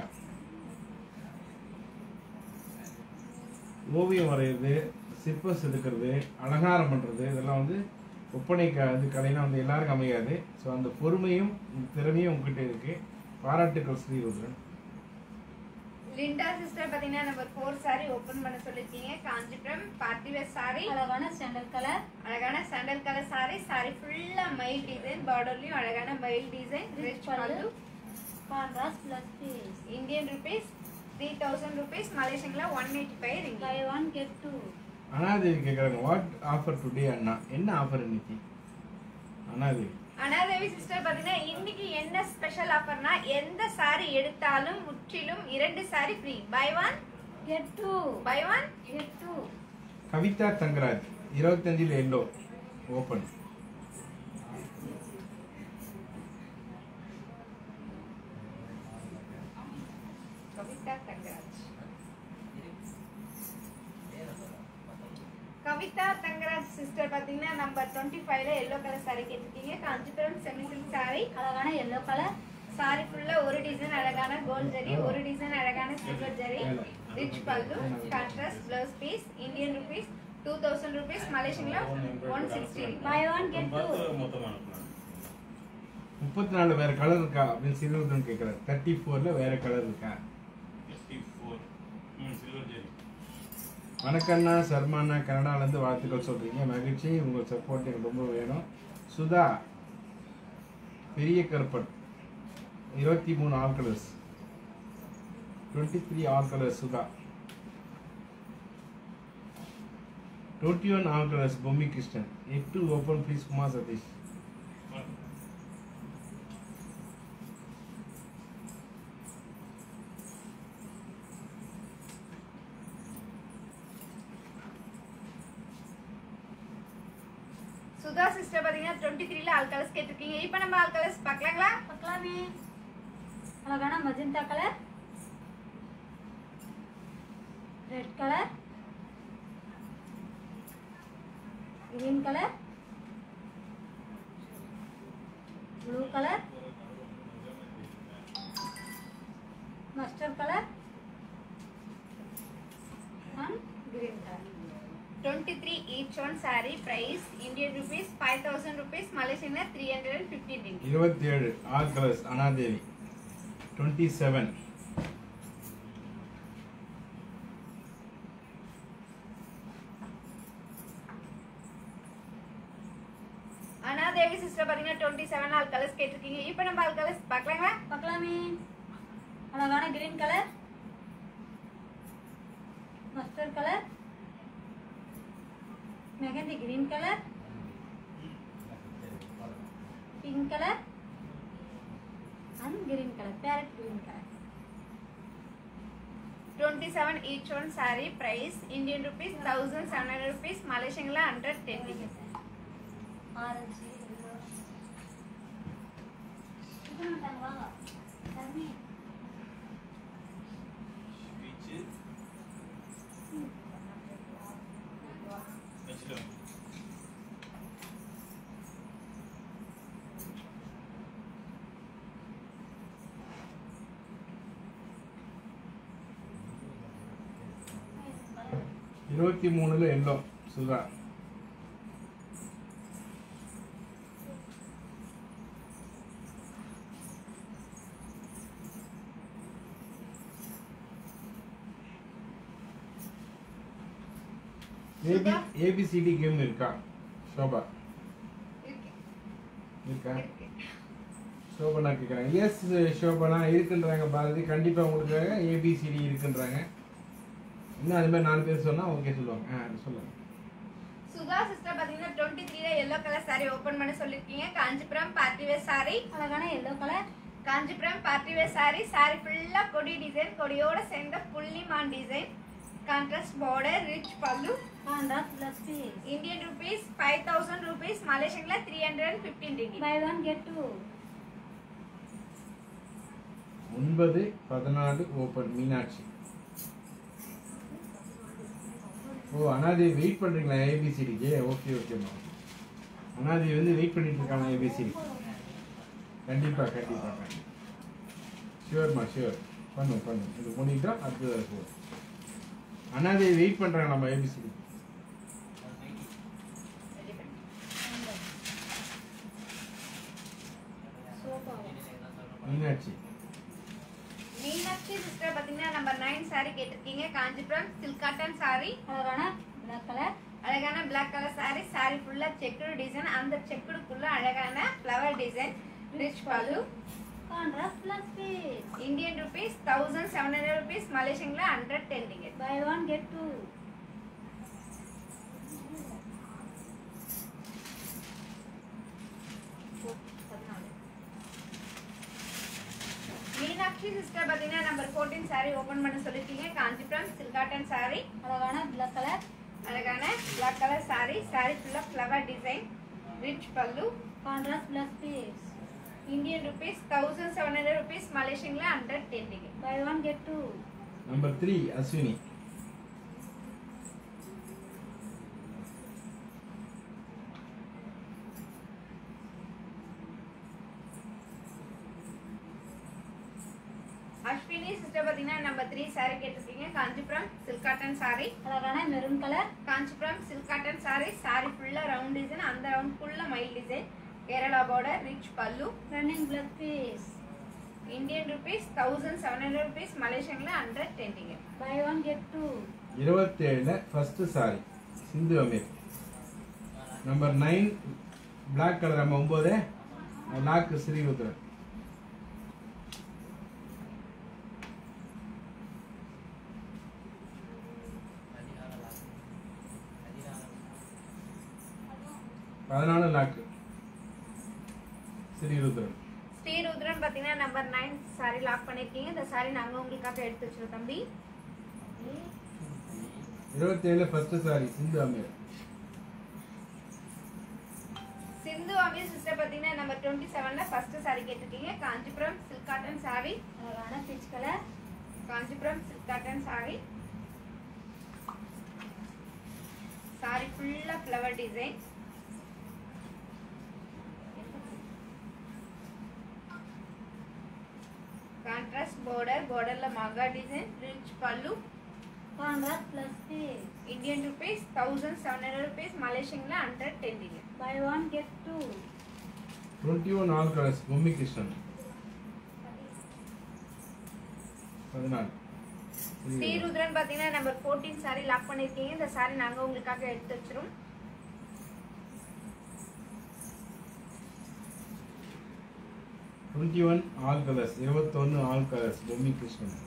ஓவியம் வரைகிறது சிற்பம் செதுக்கிறது அலங்காரம் பண்ணுறது இதெல்லாம் வந்து ஒப்பனை க இது கலைனா வந்து எல்லாருக்கும் அமையாது ஸோ அந்த பொறுமையும் திறமையும் உங்ககிட்ட இருக்கு பாராட்டுக்கள் ஸ்ரீருத்ரன் லிண்டா சிஸ்டர் பாத்தீங்கன்னா நம்பர் ஃபோர் saree ஓபன் பண்ண சொல்லிருக்கீங்க காஞ்சிபுரம் பார்ட்டி வேர் saree அழகான சாண்டல் கலர் அழகான சாண்டல் கலர் saree saree ஃபுல்லா மயில் டிசைன் பார்டர்லயும் அழகான மயில் டிசைன் ரிச் பல்லு contrast plus piece Indian rupees three thousand rupees மலேசியன்ல one eighty five ringgit buy one get two Anadevi கேட்குறாங்க வாட் ஆஃபர் டுடே அண்ணா என்ன ஆஃபர் இன்னைக்கு அனாதேவி அனாதேவி சிஸ்டர் பாத்தீங்கன்னா இன்னைக்கு என்ன ஸ்பெஷல் ஆஃபர்னா எந்த saree எடுத்தாலும் முற்றிலும் இரண்டு saree free buy one get two buy one get two Kavitha Thangaraj இருபத்தஞ்சில் yellow open Kavitha Thangaraj Kavitha Thangaraj sister பாத்தீங்கன்னா நம்பர் டுவெண்ட்டி ஃபைவ்ல எல்லோ கலர் saree கேட்டிருக்கீங்க காஞ்சிபுரம் செமி சில்க் saree அழகான எல்லோ கலர் சாரி ஃபுல்லா ஒரு டிசைன் அழகான கோல்ட் ஜரி ஒரு டிசைன் அழகான சில்வர் ஜரி ரிச் பல்லு contrast blouse piece Indian rupees two thousand rupees மலேசியன்ல one sixty buy one get two பத்து மொத்தமாக அனுப்பலாம் முப்பத்தி நாலு வேற கலர் இருக்கா அப்படின்னு ஸ்ரீருத்ரன் கேட்குறாரு தேர்ட்டி ஃபோரில் வேற கலர் இருக்கா ஃபிஃப்டி ஃபோர் ம் சில்வர் ஜெரி வணக்கண்ணா சர்மாண்ணா கனடாலேருந்து வாழ்த்துக்கள் சொல்கிறீங்க மகிழ்ச்சி உங்கள் சப்போர்ட் எனக்கு ரொம்ப வேணும் சுதா பெரிய கருப்பன் இருபத்தி மூணு all colours twenty three all colours Sudha twenty one all colours Bommi Krishnan எட்டு open please Kumar Satish Sudha sister பாத்தீங்கன்னா டுவெண்ட்டி த்ரீல ஆல் கலர்ஸ் கேட்டிருக்கீங்க இப்போ நம்ம ஆல் கலர்ஸ் பார்க்கலாங்களா பார்க்கலாமே அழகான magenta colour red colour green colour blue colour mustard colour and green colour twenty three each one sorry price Indian rupees five thousand rupees மலேசியன்ல three hundred and fifteen ringgit இருபத்தி ஏழு all colours Anadevi twenty seven Anadevi sister பாத்தீங்கன்னா twenty seven all colours கேட்டிருக்கீங்க இப்போ நம்ம all colours பார்க்கலாங்களா பார்க்கலாமே அழகான green colour mustard colour mehndi green colour pink colour and green colour parrot green colour twenty seven each one sorry price Indian rupees thousand seven hundred rupees மலேசியன்ல hundred ten ringgit orange வாங்க தண்ணி பீச்சு வச்சுட்டு இருபத்தி மூணுல yellow Sudha AB ABCD game இருக்கா சோபா இருக்கா சோபனா கேட்குறாங்க எஸ் சோபனா இருக்குன்றாங்க பாரதி கண்டிப்பாக உங்களுக்காக ஏபிசிடி இருக்குன்றாங்க இன்னும் அது மாதிரி நாலு பேர் சொன்னால் ஓகே சொல்லுவாங்க ஆ அது சொல்லுங்க சுதா சிஸ்டர் பாத்தீங்கன்னா டுவெண்ட்டி த்ரீல எல்லோ கலர் சாரி ஓபன் பண்ண சொல்லிருக்கீங்க காஞ்சிபுரம் பார்ட்டி வேர் சாரி அழகான yellow colour Kanchipuram party wear sari sorry ஃபுல்லா கொடி டிசைன் கொடியோட சேர்ந்த புள்ளிமான் டிசைன் கான்ட்ராஸ்ட் பார்டர் ரிச் பல்லு contrast plus piece Indian rupees five thousand rupees மலேசியன்ல three hundred and fifteen degree buy one get two ஒன்பது பதினாலு ஓப்பன் மீனாட்சி ஓ அனாதி வெயிட் பண்ணுறீங்களா ஏபிசிடிக்கு ஓகே ஓகேம்மா அனாதி வந்து வெயிட் பண்ணிட்டு இருக்காங்க ஏபிசிடி கண்டிப்பாக கண்டிப்பாக கண்டிப்பாக ஷியோர்மா ஷியோர் பண்ணும் பண்ணும் இது பண்ணிட்டா அடுத்தது போதும் அனாதி வெயிட் பண்ணுறாங்க நம்ம ABCD sofa Meenakshi Meenakshi sister பாத்தீங்கன்னா நம்பர் நைன் சாரி கேட்டிருக்கீங்க காஞ்சிபுரம் சில்க் காட்டன் சாரி அழகான பிளாக் கலர் அழகான பிளாக் கலர் சாரி சாரி ஃபுல்லா செக்குடு டிசைன் அந்த செக்குடுக்குள்ள அழகான ஃப்ளவர் டிசைன் ரிச் பல்லு contrast plus piece Indian rupees thousand seven hundred rupees மலேசியன்ல hundred ten ticket buy one get two Meenakshi sister பாத்தீங்கன்னா number fourteen sari open பண்ண சொல்லிருக்கீங்க காஞ்சிபுரம் சில்க் காட்டன் சாரி அழகான பிளாக் கலர் அழகான பிளாக் கலர் சாரி சாரி ஃபுல்லா flower design rich பல்லு contrast plus piece Indian rupees thousand seven hundred rupees மலேசியன்ல hundred ten ticket buy one get two number three Ashwini Ashwini sister பாத்தீங்கன்னா number three sari கேட்டிருக்கீங்க Kanchipuram silk cotton sorry அழகான maroon colour Kanchipuram silk cotton sorry sorry ஃபுல்லா round design அந்த round ஃபுல்லா மைல் design Kerala border rich pallu running plus piece Indian rupees thousand seven hundred rupees மலேசியன்ல hundred ten ticket buy one get two இருபத்தேழுல first sari Sindhu Ameer number nine black colour நம்ம ஒன்பது black Sri Rudran பதினாலு lock Sri Rudran Sri Rudran பாத்தீங்கன்னா நம்பர் நைன் சாரி லாக் பண்ணிருக்கீங்க இந்த சாரி நாங்க உங்களுக்காக எடுத்து வச்சிருக்கோம் தம்பி இருபத்தேழுல ஃபர்ஸ்ட் சாரி சிந்து அமீர் சிந்து அமி சிஸ்டர் பார்த்தீங்கன்னா நம்பர் டுவெண்ட்டி செவன்ல ஃபர்ஸ்ட் சாரி கேட்டிருக்கீங்க காஞ்சிபுரம் சில்க் காட்டன் சாரி அழகான peach colour Kanchipuram silk cotton sorry sorry ஃபுல்லா ஃப்ளவர் டிசைன் கான்ட்ராஸ்ட் border borderல மகா டிசைன் ரிச் பல்லு contrast plus piece Indian rupees thousand seven hundred rupees மலேசியன்ல hundred ten degree buy one get two twenty one all colours Bommi Krishnan பதினாலு ஸ்ரீருத்ரன் பார்த்தீங்கன்னா number fourteen sorry lock பண்ணியிருக்கீங்க இந்த sorry நாங்கள் உங்களுக்காக எடுத்து வச்சிரும் டுவெண்ட்டி ஒன் ஆல் கலர்ஸ் இருபத்தொன்று ஆல் கலர்ஸ் பொம்மி கிருஷ்ணன்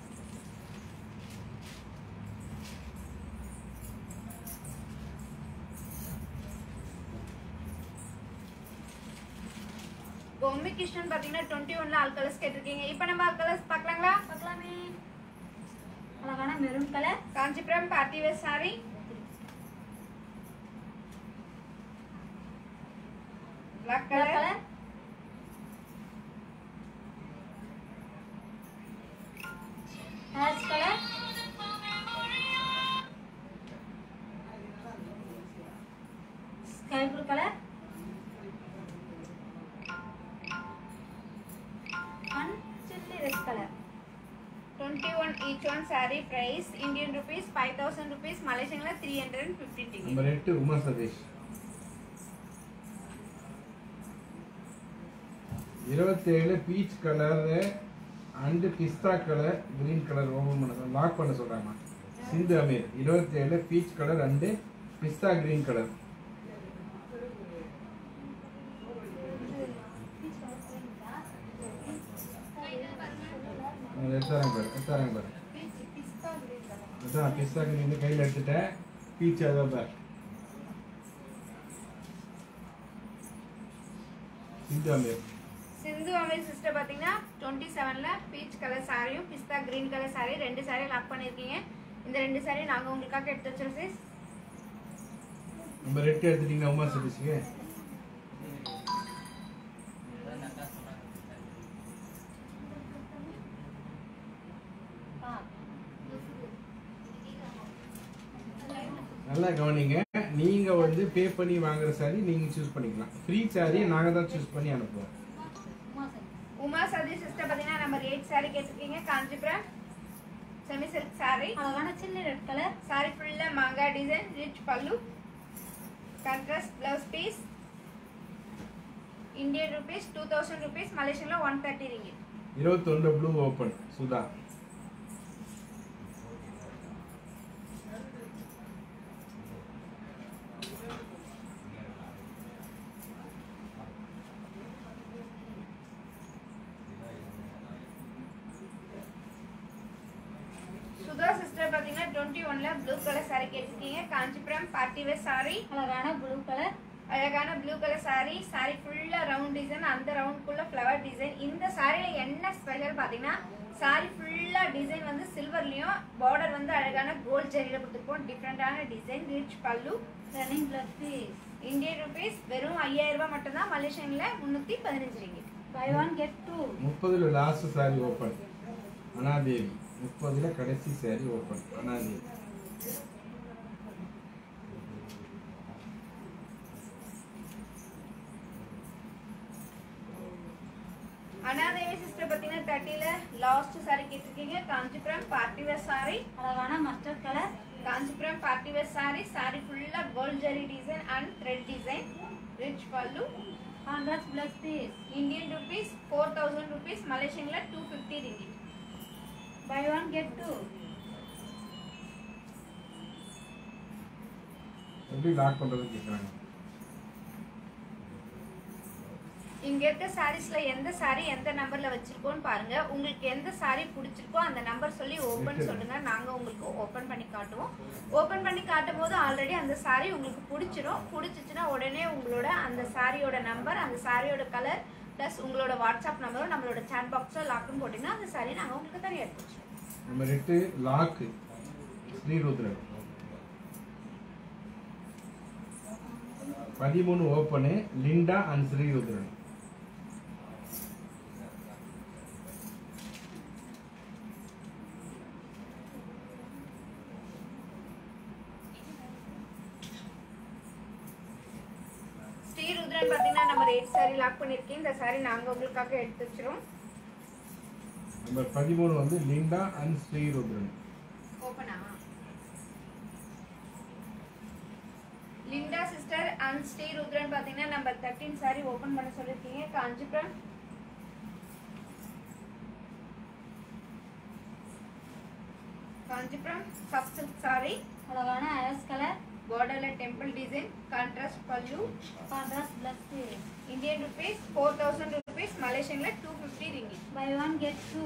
பொம்மி கிருஷ்ணன் பார்த்தீங்கன்னா டுவெண்ட்டி ஒன்ல ஆல் கலர்ஸ் கேட்டிருக்கீங்க இப்போ நம்ம ஆல் கலர்ஸ் பார்க்கலாங்களா பார்க்கலாமே அழகான maroon colour Kanchipuram party wear sari black colour colour colour ash colour sky blue colour and chilli red colour twenty one each one sorry price Indian rupees five thousand rupees மலேசியன்ல three hundred and fifteen degree number எட்டு உமா சதீஷ் இருபத்தேழு peach colour and pista colour green colour open பண்ண சொல்ல lock பண்ண சொல்றாங்க சிந்து அமீர் இருபத்தேழு peach colour and pista green colour எடுத்தாரங்க பாரு எடுத்தாரங்க பாரு அதான் பிஸ்தா கிரீன் கையில் எடுத்துட்டேன் பீச் அதான் பாரு சிந்து அமீர் சிந்து அமீர் சிஸ்டர் பார்த்தீங்கன்னா டுவெண்ட்டி செவனில் பீச் கலர் சாரியும் பிஸ்தா கிரீன் கலர் சாரி ரெண்டு சாரி லாக் பண்ணியிருக்கீங்க இந்த ரெண்டு சாரி நாங்கள் உங்களுக்காக எடுத்து வச்சிருக்கோம் sis. நம்பர் எட்டு எடுத்துட்டீங்கன்னா உமா சதீஷுக்கு நல்லா கவனிங்க நீங்க வந்து பே பண்ணி வாங்குற சாரி நீங்க சூஸ் பண்ணிக்கலாம் ஃப்ரீ சாரி நாங்க தான் சூஸ் பண்ணி அனுப்புவோம் உமா சதி சிஸ்டர் பார்த்தீங்கன்னா நம்பர் எயிட் சாரி கேட்டிருக்கீங்க காஞ்சிபுரம் செமி சில்க் சாரி அழகான சில்லி ரெட் கலர் சாரி ஃபுல்லாக மாங்கா டிசைன் ரிச் பல்லு contrast blouse piece Indian rupees two thousand rupees மலேசியனில் ஒன் தேர்ட்டி ரிங்கிட் இருபத்தொன்று blue open Sudha Sudha sister பார்த்தீங்கன்னா டுவெண்ட்டி ஒன்ல ப்ளூ கலர் சாரி கேட்டிருக்கீங்க காஞ்சிபுரம் பார்ட்டி வேர் சாரி அழகான ப்ளூ கலர் அழகான ப்ளூ கலர் சாரி சாரி ஃபுல்லா ரவுண்ட் டிசைன் அந்த ரவுண்ட்குள்ள ஃப்ளவர் டிசைன் இந்த சாரியில என்ன ஸ்பெஷல் பாத்தீங்கன்னா சாரி ஃபுல்லா டிசைன் வந்து சில்வர்லயும் பார்டர் வந்து அழகான கோல்ட் ஜெரியில கொடுத்துருப்போம் டிஃப்ரெண்டான design rich pallu running plus piece Indian rupees வெறும் ஐயாயிரம் ரூபாய் மட்டும்தான் மலேசியன்ல முன்னூத்தி பதினஞ்சு ringgit buy one get two முப்பதுல லாஸ்ட் சாரி ஓப்பன் அனாதேவி முப்பதுல கடைசி சாரி ஓப்பன் அனாதேவி அனாதேவி சிஸ்டர் பாத்தீங்கன்னா தேர்ட்டில லாஸ்ட் சாரி கேட்டிருக்கீங்க காஞ்சிபுரம் பார்ட்டி வேர் சாரி அழகான mustard colour Kanchipuram party wear sari sorry ஃபுல்லா gold zari design and thread design rich பல்லு contrast plus piece Indian rupees four thousand rupees மலேசியன்ல two fifty ringgit buy one get two எப்படி lock பண்றதுன்னு கேட்குறாங்க இங்க இருக்க சாரீஸ்ல எந்த சாரி எந்த நம்பர்ல வச்சிருக்கோம்னு பாருங்க உங்களுக்கு எந்த சாரி பிடிச்சிருக்கோ அந்த நம்பர் சொல்லி ஓபன் சொல்லுங்க நாங்க உங்களுக்கு ஓபன் பண்ணி காட்டுவோம் ஓபன் பண்ணி காட்டும் போது ஆல்ரெடி அந்த சாரி உங்களுக்கு பிடிச்சிரும் பிடிச்சிச்சுன்னா உடனே உங்களோட அந்த சாரியோட நம்பர் அந்த சாரியோட கலர் ப்ளஸ் உங்களோட வாட்ஸ்அப் நம்பரும் நம்மளோட சாட் பாக்ஸோ லாக்கும் போட்டிங்கன்னா அந்த சாரி நாங்கள் உங்களுக்கு தனியாக எடுத்து வச்சிருவோம் நம்பர் எட்டு லாக்கு ஸ்ரீருத்ரன் பதிமூணு open Linda and Srirudran Srirudran பார்த்தீங்கன்னா நம்ம ரேட் சாரி லாக் பண்ணியிருக்கேன் இந்த சாரி நாங்கள் உங்களுக்காக எடுத்து வச்சிரும் நம்பர் பதிமூணு வந்து லிண்டா அண்ட் ஸ்ரீருத்ரன் ஓப்பனா லிண்டா சிஸ்டர் அண்ட் ஸ்ரீருத்ரன் பார்த்தீங்கன்னா நம்பர் தேர்ட்டின் சாரி ஓப்பன் பண்ண சொல்லியிருக்கீங்க காஞ்சிபுரம் காஞ்சிபுரம் சப் சில்க் சாரி அழகான ஐஸ் கலர் பார்டர்ல temple design contrast pallu contrast blouse Indian rupees four thousand rupees மலேசியன்ல two fifty ringgit buy one get two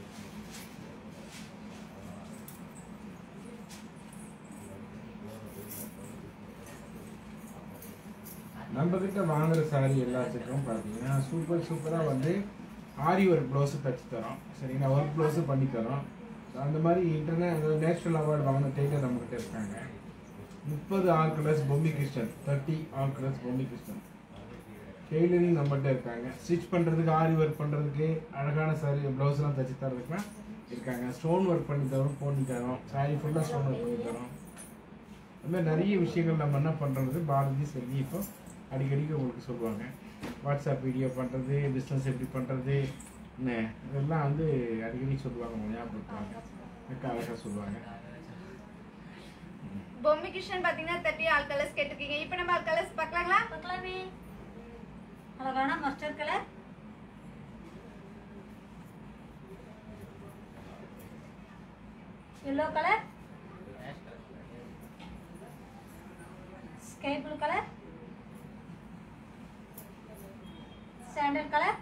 நம்ம கிட்ட வாங்குற சாரி எல்லாத்துக்கும் பார்த்தீங்கன்னா சூப்பர் சூப்பராக வந்து ஆரி ஒர்க் ப்ளவுஸு தச்சு தரோம் சரிங்களா ஒர்க் ப்ளவுஸு பண்ணி தரோம் So, அந்த மாதிரி இன்டர்நெட் நேஷனல் அவார்டு வாங்கின டெய்லர் நம்மக்கிட்ட இருக்காங்க முப்பது all colours Bommi Krishnan thirty all colours Bommi Krishnan tailoring நம்மகிட்ட இருக்காங்க ஸ்டிச் பண்ணுறதுக்கு ஆரி ஒர்க் பண்ணுறதுக்கு அழகான சாரி ப்ளவுஸ்லாம் தச்சு தரதுக்குலாம் இருக்காங்க ஸ்டோன் ஒர்க் பண்ணி தரோம் போட்டு தரோம் சாரி ஃபுல்லாக ஸ்டோன் ஒர்க் பண்ணி தரோம் அது மாதிரி நிறைய விஷயங்கள் நம்ம என்ன பண்ணுறது பாரதி செல்வி இப்போ அடிக்கடிக்கு உங்களுக்கு சொல்லுவாங்க வாட்ஸ்அப் வீடியோ பண்ணுறது பிஸ்னஸ் எப்படி பண்ணுறது என்ன இதெல்லாம் வந்து அடிக்கடி சொல்லுவாங்க அவங்க ஞாபகப்படுத்துவாங்க அக்கா அழகாக சொல்லுவாங்க பொம்மி கிருஷ்ணன் பார்த்தீங்கன்னா தேர்ட்டி ஆல் கலர்ஸ் கேட்டிருக்கீங்க இப்போ நம்ம ஆல் கலர்ஸ் பார்க்கலாங்களா பார்க்கலாமே அழகான mustard colour yellow colour sky blue colour sandal colour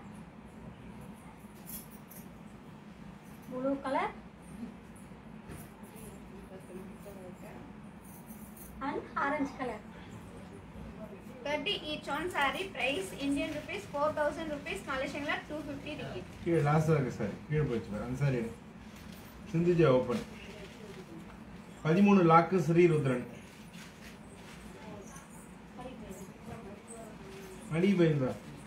blue colour and orange colour thirty each one sorry price Indian rupees four thousand rupees மலேசியன்ல டூ ஃபிஃப்டி ரிங்கி கீழே லாஸ்ட்டாக இருக்கு சார் கீழே போயிடுச்சு பாரு அந்த சாரி சிந்துஜா ஓப்பன் பதிமூணு லாக்கு ஸ்ரீருத்ரன் மணி பைந்தா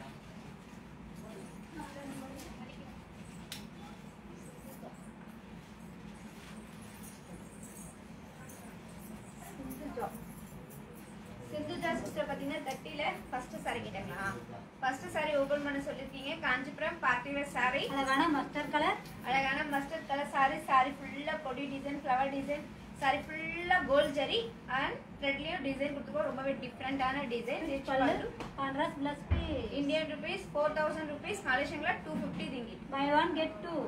சிந்துஜா சிஸ்டர் பார்த்தீங்கன்னா தேர்ட்டில ஃபர்ஸ்ட் சாரி கேட்டாங்களா ஃபர்ஸ்ட் சாரி ஓபன் பண்ண சொல்லியிருக்கீங்க காஞ்சிபுரம் பார்ட்டி வேர் சாரி அழகான மஸ்டர்ட் கலர் அழகான மஸ்டர்ட் கலர் சாரி சாரி ஃபுல்லா பொடி டிசைன் ஃப்ளவர் டிசைன் சாரி ஃபுல்லா கோல்ட் ஜரி அண்ட் த்ரெட்லயும் டிசைன் கொடுத்துருக்கோம் ரொம்பவே டிஃப்ரெண்டான design pallu contrast blouse Indian rupees four thousand rupees மலேசியன்ல two fifty ringgit buy one get two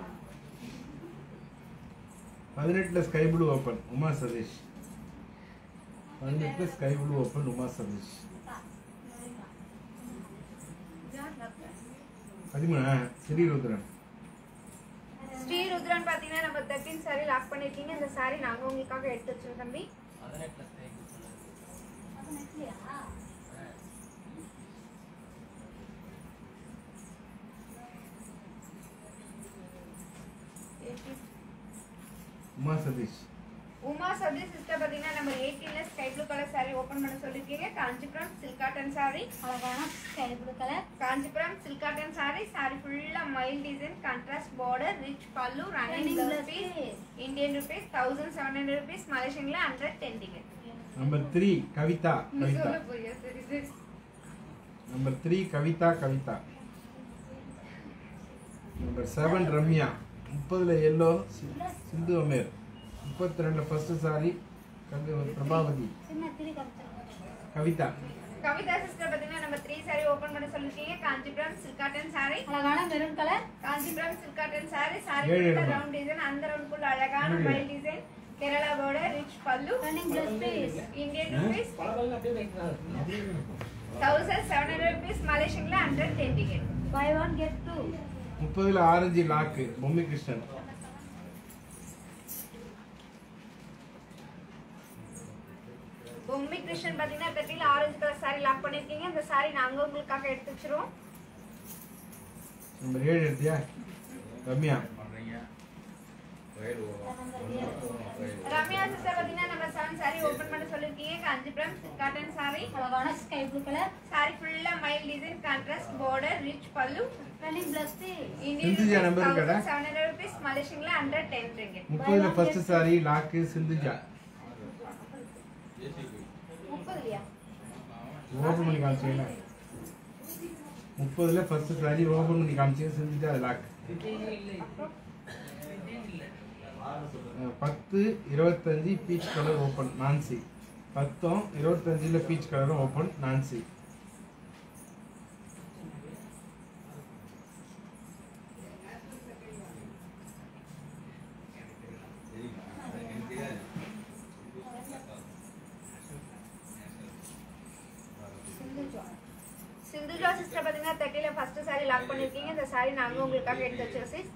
பதினெட்டுல sky blue open Uma Satish பதினெட்டுல sky blue open Uma Satish பதிமூணு ஸ்ரீருத்ரன் ஸ்ரீருத்ரன் பார்த்தீங்கன்னா நம்ம தேர்ட்டின் சாரி லாக் பண்ணிருக்கீங்க இந்த சாரி நாங்க உங்களுக்காக எடுத்து வச்சிருக்கோம் தம்பி உமா சதீஷ் உமா சதி சிஸ்டர் பார்த்தீங்கன்னா நம்ம எயிட்டீன்ல sky blue colour sorry open பண்ண சொல்லிருக்கீங்க காஞ்சிபுரம் சில்க் காட்டன் சாரி அழகான sky blue colour Kanchipuram silk cotton sorry sorry ஃபுல்லா மைல் design contrast border rich pallu running Running blouse blouse piece piece. Indian rupees thousand seven hundred rupees மலேசியன்ல hundred ten ticket number three Kavitha Kavitha சொல்ல போறியா சரி சரி number three Kavitha Kavitha number seven Ramya முப்பதுல yellow சிந்து அமேர் முப்பத்தி ரெண்டுல ஃபர்ஸ்ட் சாரி பிரபாவதி சின்ன திரி காமிச்சிருக்கேன் கவிதா கவிதா சிஸ்டர் பார்த்தீங்கன்னா நம்ம த்ரீ சாரி ஓபன் பண்ண சொல்லிருக்கீங்க காஞ்சிபுரம் சில்க் காட்டன் சாரி அழகான maroon colour Kanchipuram silk cotton sorry sari ஏழு ஃபுல்லா எடுமா. ரவுண்ட் டிசைன் அந்த ரவுண்டுக்குள்ள அழகான ஏழு. மைல் design Kerala border rich pallu running plus piece Indian rupees thousand seven hundred rupees மலேசியன்ல hundred ten ticket buy one get two முப்பதுல ஆரஞ்சு லாக்கு பொம்மி கிருஷ்ணன் பொம்மை கிருஷ்ணன் பார்த்தீங்கன்னா கட்டியில் ஆரஞ்சு கலர் சாரி லாக் பண்ணிருக்கீங்க இந்த சாரி நாங்க உங்களுக்காக எடுத்து வச்சிருவோம் நம்பர் ஏழு எடுத்தியா ரம்யா ரம்யா சிஸ்டர் பாத்தீங்கன்னா நம்ம செவன் சாரி ஓபன் பண்ண சொல்லிருக்கீங்க காஞ்சிபுரம் காட்டன் சாரி அழகான ஸ்கை ப்ளூ கலர் சாரி ஃபுல்லா மைல் design contrast border rich pallu running blouse Sindhuja number இருக்காடா? செவன் ஹண்ட்ரட் ருபீஸ் மலேசியன்ல ஹண்ட்ரட் டென் ரிங்கிட் முப்பதுல ஃபர்ஸ்ட் சாரி லாக்கு சிந்துஜா முப்பதுலையா ஓபன் பண்ணி காமிச்சீங்களா முப்பதுல ஃபர்ஸ்ட் சாரி ஓபன் பண்ணி காமிச்சீங்க சிந்துஜா அது லாக் அஹ் பத்து இருபத்தஞ்சு பீச் கலர் ஓப்பன் நான்சி பத்தும் இருபத்தஞ்சில் பீச் கலரும் ஓப்பன் நான்சி சிந்துஜா சிஸ்டர் பாத்தீங்கன்னா தேர்ட்டில ஃபர்ஸ்ட் சாரி லாக் பண்ணிருக்கீங்க இந்த சாரி நாங்க உங்களுக்காக எடுத்து வச்சிருக்கோம்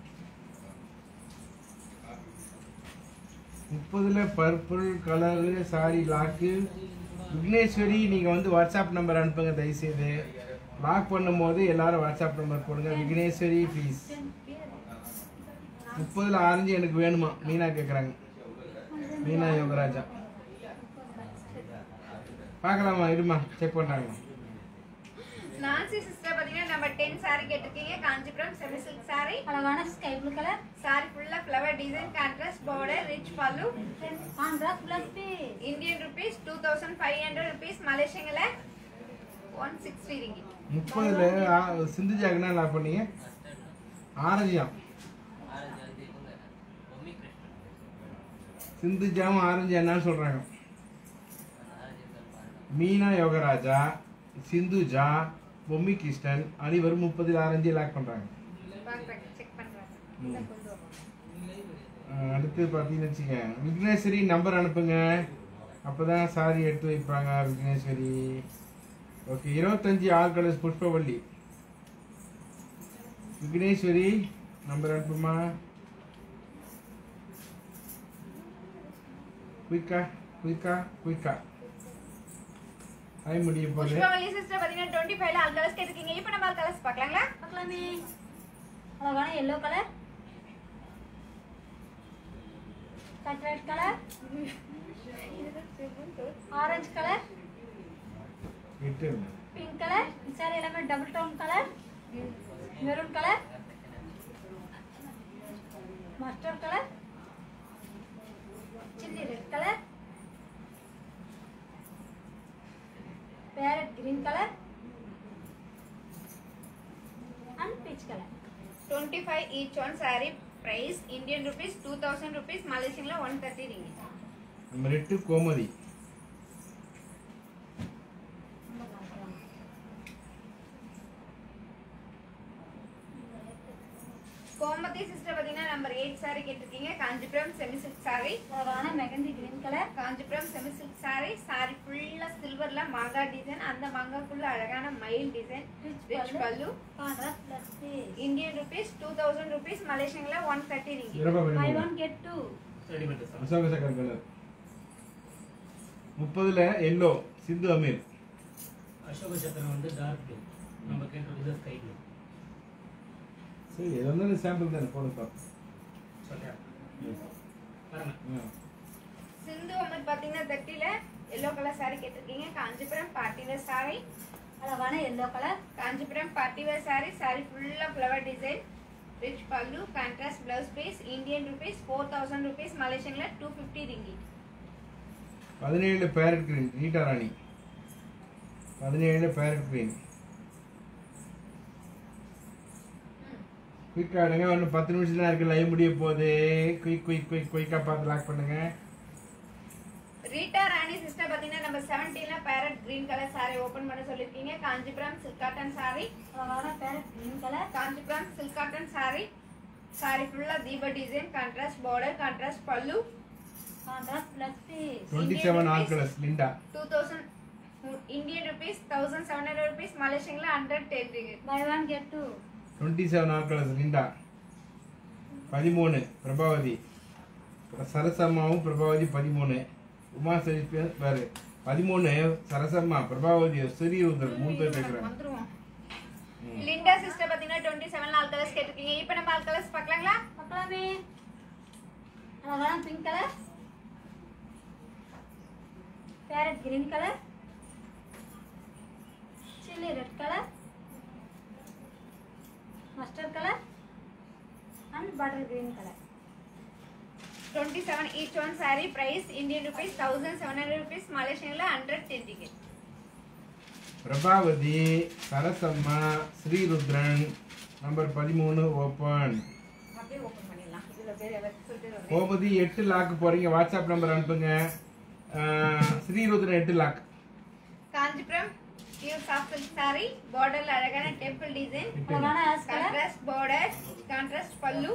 முப்பதுல purple colour sari lock Vigneswari நீங்கள் வந்து வாட்ஸ்அப் நம்பர் அனுப்புங்க தயவுசெய்து லாக் பண்ணும்போது எல்லாரும் வாட்ஸ்அப் நம்பர் போடுங்க விக்னேஸ்வரி ப்ளீஸ் முப்பதுல ஆரஞ்சு எனக்கு வேணுமா மீனா கேட்குறாங்க மீனா யோகராஜா பார்க்கலாமா இருமா செக் பண்ணுறாங்க நான்சி சிஸ்டர் பாத்தீங்கன்னா நம்ம டென் சாரி கேட்டிருக்கீங்க காஞ்சிபுரம் செமி சில்க் சாரி அழகான ஸ்கை ப்ளூ கலர் சாரி ஃபுல்லா flower design contrast border rich பல்லு contrast plus piece Indian rupees two thousand five hundred rupees மலேசியங்கள ஒன் சிக்ஸ்டி ரிங்கிட் முப்பதுல ஆ- சிந்துஜாக்குனா லாக் பண்ணீங்க ஆரஞ்சியாம் சிந்துஜாவும் ஆரஞ்சு என்னன்னு சொல்றாங்க மீனா யோகராஜா சிந்துஜா பொம்மி கிருஷ்ணன் அனைவரும் முப்பதில் ஆரஞ்சு லாக் பண்றாங்க செக் பண்றாங்க ம். இதை கொண்டு வருவோம். அஹ் அடுத்து பார்த்தீங்கன்னு வச்சுக்க விக்னேஸ்வரி நம்பர் அனுப்புங்க அப்பதான் சாரி எடுத்து வைப்பாங்க விக்னேஸ்வரி ஓகே இருபத்தஞ்சு all colours Pushpavalli Vigneswari number அனுப்புமா குயிக்கா குயிக்கா குயிக்கா டைம் முடிய போகுது புஷ்பவல்லி சிஸ்டர் பாத்தீங்கன்னா டுவெண்ட்டி ஃபைவ்ல ஆல் கலர்ஸ் கேட்டிருக்கீங்க இப்போ நம்ம ஆல் கலர்ஸ் பார்க்கலாங்களா பார்க்கலாமே அழகான yellow colour cutlet colour orange colour எட்டு பிங்க் கலர் சாரி எல்லாமே double tone colour maroon colour mustard colour chilli red colour parrot green colour and peach colour twenty five each one sorry price Indian rupees two thousand rupees மலேசியன்ல one thirty ringgit number எட்டு Gomathi Gomathi sister பாத்தீங்கன்னா number eight sari கேட்டிருக்கீங்க Kanchipuram semi silk sorry அழகான mehndi green colour Kanchipuram semi silk sorry sorry ஃபுல்லா சில்வர்ல மாங்கா design அந்த மாங்காக்குள்ள அழகான மயில் டிசைன் ரிச் பல்லு contrast plus piece Indian rupees two thousand rupees மலேசியன்ல ஒன் தேர்ட்டி ரிங்கிட் இருபா பை பண்ணி one get two Ashoka chakra colour முப்பதுல எல்லோ சிந்து அமீர் அசோக சக்கரம் வந்து டார்க் ப்ளூ நம்ம கேட்டது ஸ்கை ப்ளூ சரி இது வந்து சாம்பிள் தானே போடுப்பா சொல்லியா பாருங்க சிந்து அமர் பாத்தீங்கன்னா தேர்ட்டில எல்லோ கலர் சாரி கேட்டிருக்கீங்க காஞ்சிபுரம் பார்ட்டி வேர் சாரி அழகான yellow colour Kanchipuram party wear sari sorry ஃபுல்லா ஃப்ளவர் டிசைன் ரிச் பல்லு contrast blouse piece Indian rupees four thousand rupees மலேசியன்ல டூ ஃபிஃப்டி ரிங்கிட் பதினேழு பேரட் கிரீன் ரீட்டா ராணி பதினேழு பேரட் கிரீன் குயிக் ஆடுங்க இன்னும் பத்து நிமிஷம் தான் இருக்கு லைவ் முடிய போகுது குயிக் குயிக் குயிக் குயிக்காக பார்த்து லாக் பண்ணுங்க ரீட்டா ராணி சிஸ்டர் பாத்தீங்கன்னா நம்ம செவன்டீன்ல parrot green colour sorry open பண்ண சொல்லிருக்கீங்க காஞ்சிபுரம் சில்க் காட்டன் சாரி அழகான parrot green colour Kanchipuram silk cotton sorry sorry ஃபுல்லா தீப design contrast border contrast pallu contrast plus piece twenty seven all colours Linda two thousand Indian rupees thousand seven hundred rupees மலேசியன்ல hundred ten ringgit buy one get two twenty seven all colours Linda பதிமூணு பிரபாவதி சரசம்மாவும் பிரபாவதி பதிமூணு உமா சரி பாரு பதிமூணு சரசம்மா பிரபாவதி ஸ்ரீருதர் மூணு பேர் கேட்குறாங்க வந்துருவோம் லிண்டா சிஸ்டர் பாத்தீங்கன்னா டுவெண்ட்டி செவன் ஆல் கலர்ஸ் கேட்டிருக்கீங்க இப்போ நம்ம ஆல் கலர்ஸ் பார்க்கலாங்களா பார்க்கலாமே அழகான pink colour parrot green colour chilli red colour mustard colour and butter green colour twenty seven each one sorry price Indian rupees thousand seven hundred rupees மலேசியன்ல hundred ten ticket Prabhavathi Sarasamma Srirudran number பதிமூணு open அப்படியே open பண்ணிடலாம் இதுல பேர் எல்லாத்தையும் சொல்லிட்டு வரேன். கோமதி எட்டு லாக் போறீங்க வாட்ஸ்அப் நம்பர் அனுப்புங்க ஆஹ், ஸ்ரீருத்ரன் எட்டு lock Kanchipuram pure soft silk sari பார்டர்ல அழகான டெம்பிள் டிசைன் அழகான ash colour contrast border contrast pallu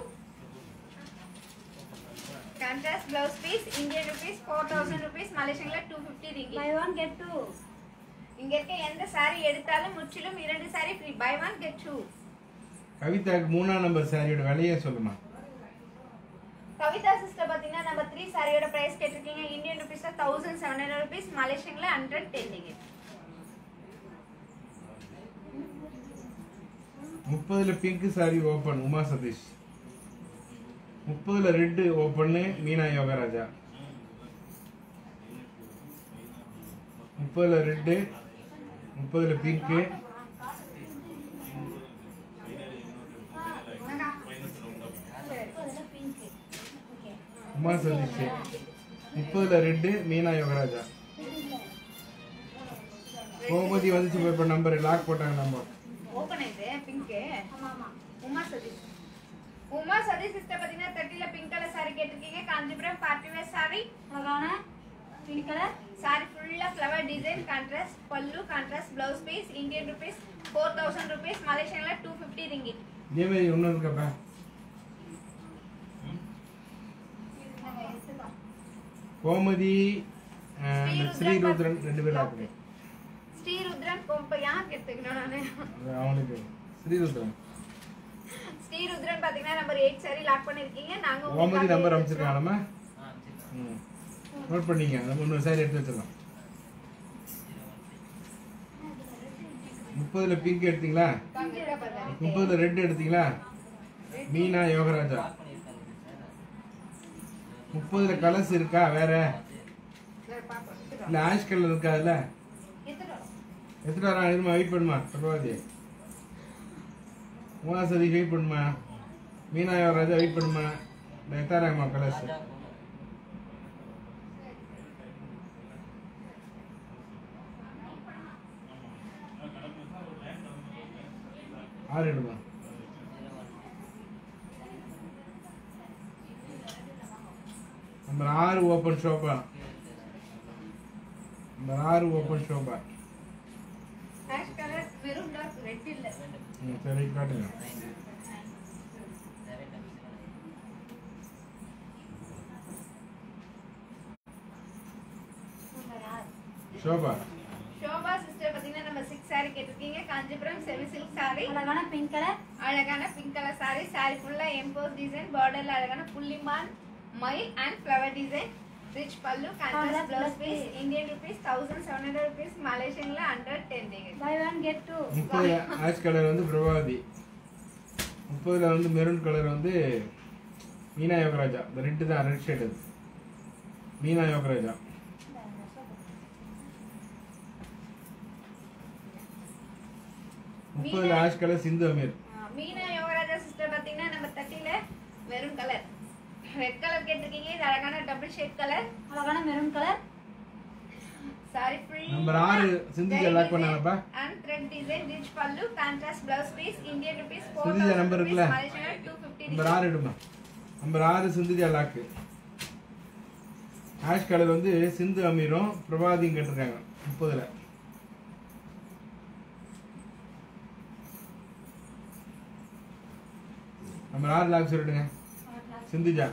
contrast blouse piece Indian rupees four thousand rupees மலேசியன்ல two fifty ringgit buy one get two இங்க இருக்க எந்த சாரி எடுத்தாலும் முற்றிலும் இரண்டு sari free buy one get two கவிதாக்கு மூணாம் நம்பர் சாரியோட விலையே சொல்லுமா கவிதா சிஸ்டர் பாத்தீங்கன்னா நம்ம த்ரீ சாரியோட பிரைஸ் கேட்டிருக்கீங்க இந்தியன் ருபீஸ்ல தௌசண்ட் செவன் ஹண்ட்ரட் ருபீஸ் மலேசியன்ல ஹண்ட்ரட் டென் டிக்கெட் முப்பதுல பிங்க் சாரி ஓப்பன் உமா சதீஷ் முப்பதுல ரெட்டு ஓப்பன்னு மீனா யோகராஜா முப்பதுல ரெட்டு முப்பதுல pink pink okay Uma Satish முப்பதுல ரெட்டு மீனா யோகராஜா கோமதி வந்துச்சு இப்ப நம்பர் லாக் போட்டாங்க நம்பர் ஓபன் இது பிங்க் ஆமா ஆமா உமா சதீஷ் உமா சதீஷ் சிஸ்டர் பாத்தீங்கன்னா தேர்ட்டில பிங்க் கலர் சாரி கேட்டிருக்கீங்க காஞ்சிபுரம் பார்ட்டி வேர் சாரி அழகான பிங்க் கலர் சாரி ஃபுல்லா flower design contrast pallu contrast blouse piece Indian rupees four thousand rupees மலேசியன்ல டூ ஃபிஃப்டி ரிங்கிட் இதே மாதிரி ஒன்றும் இருக்கப்பா கோமதி அஹ், ஸ்ரீருத்ரன் ரெண்டு பேரும் லாக் பண்ணி ஸ்ரீருத்ரன் கோப்பை யார் எடுத்துக்கணும் நானு அவனுக்கு ஸ்ரீருத்ரன் ஸ்ரீருத்ரன் பாத்தீங்கன்னா நம்பர் எயிட் சாரி லாக் பண்ணிருக்கீங்க நாங்க கோமதி உங்களுக்காக நம்பர் எடுத்து வச்சிருக்கோம். அமைச்சிருக்காங்களாமா ம் நோட் பண்ணீங்க நம்ம இன்னொரு சாரி எடுத்து வச்சிடலாம் முப்பதுல பிங்க் எடுத்தீங்களா வாங்க, இருக்கா பாருங்க. முப்பதுல ரெட் எடுத்தீங்களா மீனா யோகராஜா முப்பதுல கலர்ஸ் இருக்கா வேற சரி, பாப்போம். எடுத்துட்டு இல்ல ஆஷ் கலர் இருக்கா அதுல வரோம். எடுத்துட்டு வரோம். எடுத்துட்டு வரா இருமா வெயிட் பண்ணுமா பிரபாவதி உமா சதி வெயிட் பண்ணுமா மீனா யோகராஜா வெயிட் பண்ணுமா எத்தாராங்கம்மா கலர்ஸ் ஆறு எடுமா நம்பர் ஆறு ஓப்பன் ஷோபா நம்பர் ஆறு open Shobha ash colour maroon dark red இல்ல ம் சரி காட்டுங்க ஷோபா ஷோபா சிஸ்டர் பாத்தீங்கன்னா நம்ம சிக்ஸ் சாரி கேட்டிருக்கீங்க காஞ்சிபுரம் செவி சில்க் சாரி அழகான பிங்க் கலர் அழகான பிங்க் கலர் சாரி சாரி ஃபுல்லா எம்போஸ் டிசைன் பார்டர்ல அழகான புள்ளிமான் மயில் அண்ட் ஃப்ளவர் டிசைன் ரிச் பல்லு contrast blouse piece Indian rupees thousand seven hundred rupees மலேசியன்ல hundred ten ticket buy one get two முப்பது ஆஷ் கலர் வந்து பிரபாவதி முப்பதுல வந்து மெரூன் கலர் வந்து மீனா யோகராஜா இந்த ரெட்டு தான் ரெட் ஷேட் அது மீனா யோகராஜா முப்பதுல ash colour Sindhu Ameer Meena Yogaraja sister பாத்தீங்கன்னா நம்ம தட்டில மெரூன் கலர் ரெட் கலர் கேட்டிருக்கீங்க இது அழகான டபுள் ஷேட் கலர் அழகான maroon colour saree full number ஆறு சிந்துஜா லாக் பண்ணாங்கப்பா அண்ட் த்ரெட் டிசைன் ரிச் பல்லு contrast blouse piece Indian rupees four Sindhuja number இருக்குல்ல? மலேசியன்ல டூ ஃபிஃப்டி நம்பர் ஆறு எடுமா நம்பர் ஆறு சிந்துஜா லாக்கு ஆஷ் கலர் வந்து சிந்து அமீரும் பிரபாதியும் கேட்டிருக்காங்க முப்பதுல நம்பர் ஆறு லாக் சொல்லிடுங்க Sindhuja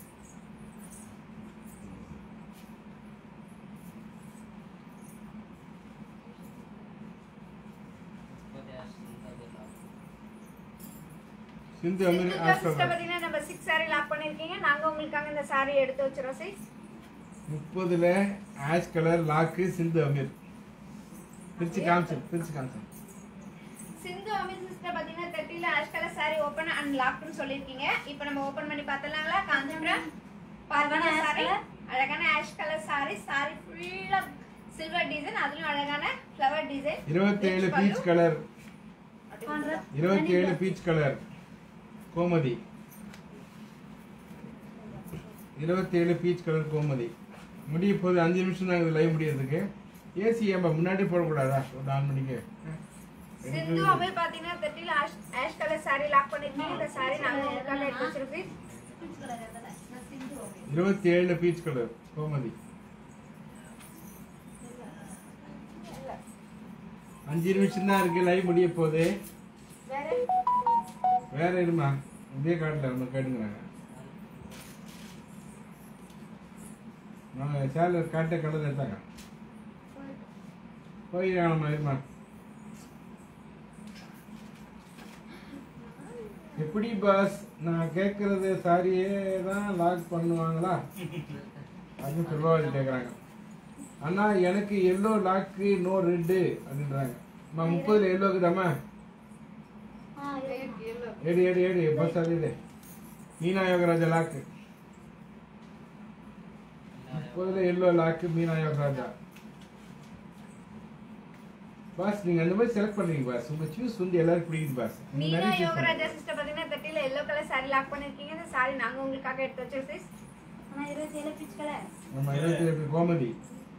Sindhu Ameer Sindhuja ash sister colour பாத்தீங்கன்னா நம்ம சிக்ஸ் சாரி லாக் பண்ணிருக்கீங்க நாங்க உங்களுக்காக இந்த சாரி எடுத்து வச்சிரோம் சிக்ஸ் முப்பதுல ash colour lock Sindhu Ameer பிரிச்சு காமிச்சு பிரிச்சு காமிச்சு சிந்து அமித் சிஸ்டர் பாத்தீங்கன்னா தேர்ட்டில ash colour sorry open and லாக்னு சொல்லிருக்கீங்க இப்போ நம்ம ஓபன் பண்ணி பார்த்தலாங்களா காஞ்சிபுரம் பார்வன ash சாரி colour. அழகான ஆஷ் கலர் சாரி சாரி ஃபுல்லா சில்வர் டிசைன் அதுலயும் அழகான ஃப்ளவர் டிசைன் இருபத்தேழு பீச் கலர் இருபத்தி ஏழு பீச் கலர் கோமதி இருபத்தி ஏழு பீச் கலர் கோமதி முடிய போகுது அஞ்சு நிமிஷம் தான் லைவ் முடியறதுக்கு ஏசி ஏன்பா முன்னாடி போடக்கூடாதா ஒரு நாலு மணிக்கு சிந்து அமே பாத்தீங்கன்னா தெட்டில ash ash colour sorry lock பண்ணிருக்கீங்க இந்த சாரி நாங்க உங்களுக்காக எடுத்து வச்சிருக்கோம் பீச் கலர் எதில் நான் சிந்து ஓகே இருபத்தி ஏழு பீச் கலர் கோமதி அஞ்சு நிமிஷம் தான் இருக்கு லைவ் முடிய போகுது வேற வேற இருமா இதே காட்டில் நம்ம கேட்டுங்கிறாங்க நாங்கள் சேலை காட்ட கலர் எடுத்தாங்க போயிருக்காங்கம்மா இருமா எப்படி பாஸ் நான் கேட்கறது சாரியே தான் லாக் பண்ணுவாங்களா அப்படின்னு சொல்லுவாங்க கேட்குறாங்க அண்ணா எனக்கு எல்லோ லாக்கு நோ ரெட்டு அப்படின்றாங்க அம்மா முப்பதுல எல்லோ இருக்குதாம்மா ஆ இருக்கு. ஏடி ஏடி ஏடி பஸ் அது ஏடி மீனா யோகராஜா லாக்கு முப்பதுல எல்லோ லாக்கு மீனா யோகராஜா பாஸ் நீங்க அந்த மாதிரி செலக்ட் பண்றீங்க பாஸ் உங்க சூஸ் வந்து எல்லாருக்கும் பிடிக்குது பாஸ் நீங்க மீனா நிறைய choose யோகராஜா சிஸ்டர் பாத்தீங்கன்னா தெட்டில எல்லோ கலர் சாரி லாக் பண்ணிருக்கீங்க இந்த சாரி நாங்க உங்களுக்காக எடுத்து வச்சிருக்கோம் ஆனா இருபத்தி ஏழு பீச் கலர் பண்றீங்க. நம்ம இருபத்தி ஏழு கோமதி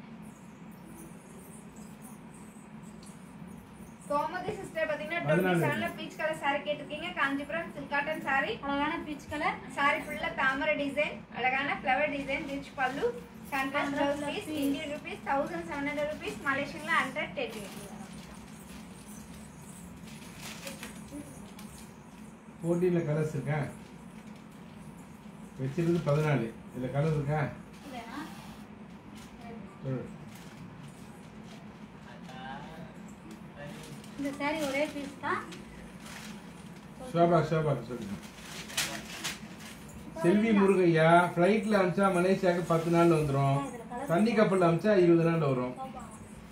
கோமதி சிஸ்டர் பாத்தீங்கன்னா பதினாலு. டுவெண்ட்டி செவன்ல பீச் கலர் சாரி கேட்டிருக்கீங்க காஞ்சிபுரம் சில்க் காட்டன் சாரி அழகான பீச் கலர் சாரி ஃபுல்லா தாமரை டிசைன் அழகான ஃப்ளவர் டிசைன் ரிச் பல்லு contrast blouse piece Indian rupees thousand seven hundred rupees மலேசியன்ல ஹண்ட்ரட் டெட்டி போட்டியில் கலர்ஸ் இருக்கா வச்சிருக்கு பதினாலு இதுல கலர் இருக்கா இல்லைனா சொல்லு இந்த saree ஒரே பீஸ் தான் சோபா சோபா சொல்லுங்க செல்வி முருகையா ஃப்ளைட்ல அமிச்சா மலேசியாவுக்கு பத்து நாள் வந்துரும் தண்ணி கப்பல்ல அமிச்சா இருபது நாள் வரும் சோபா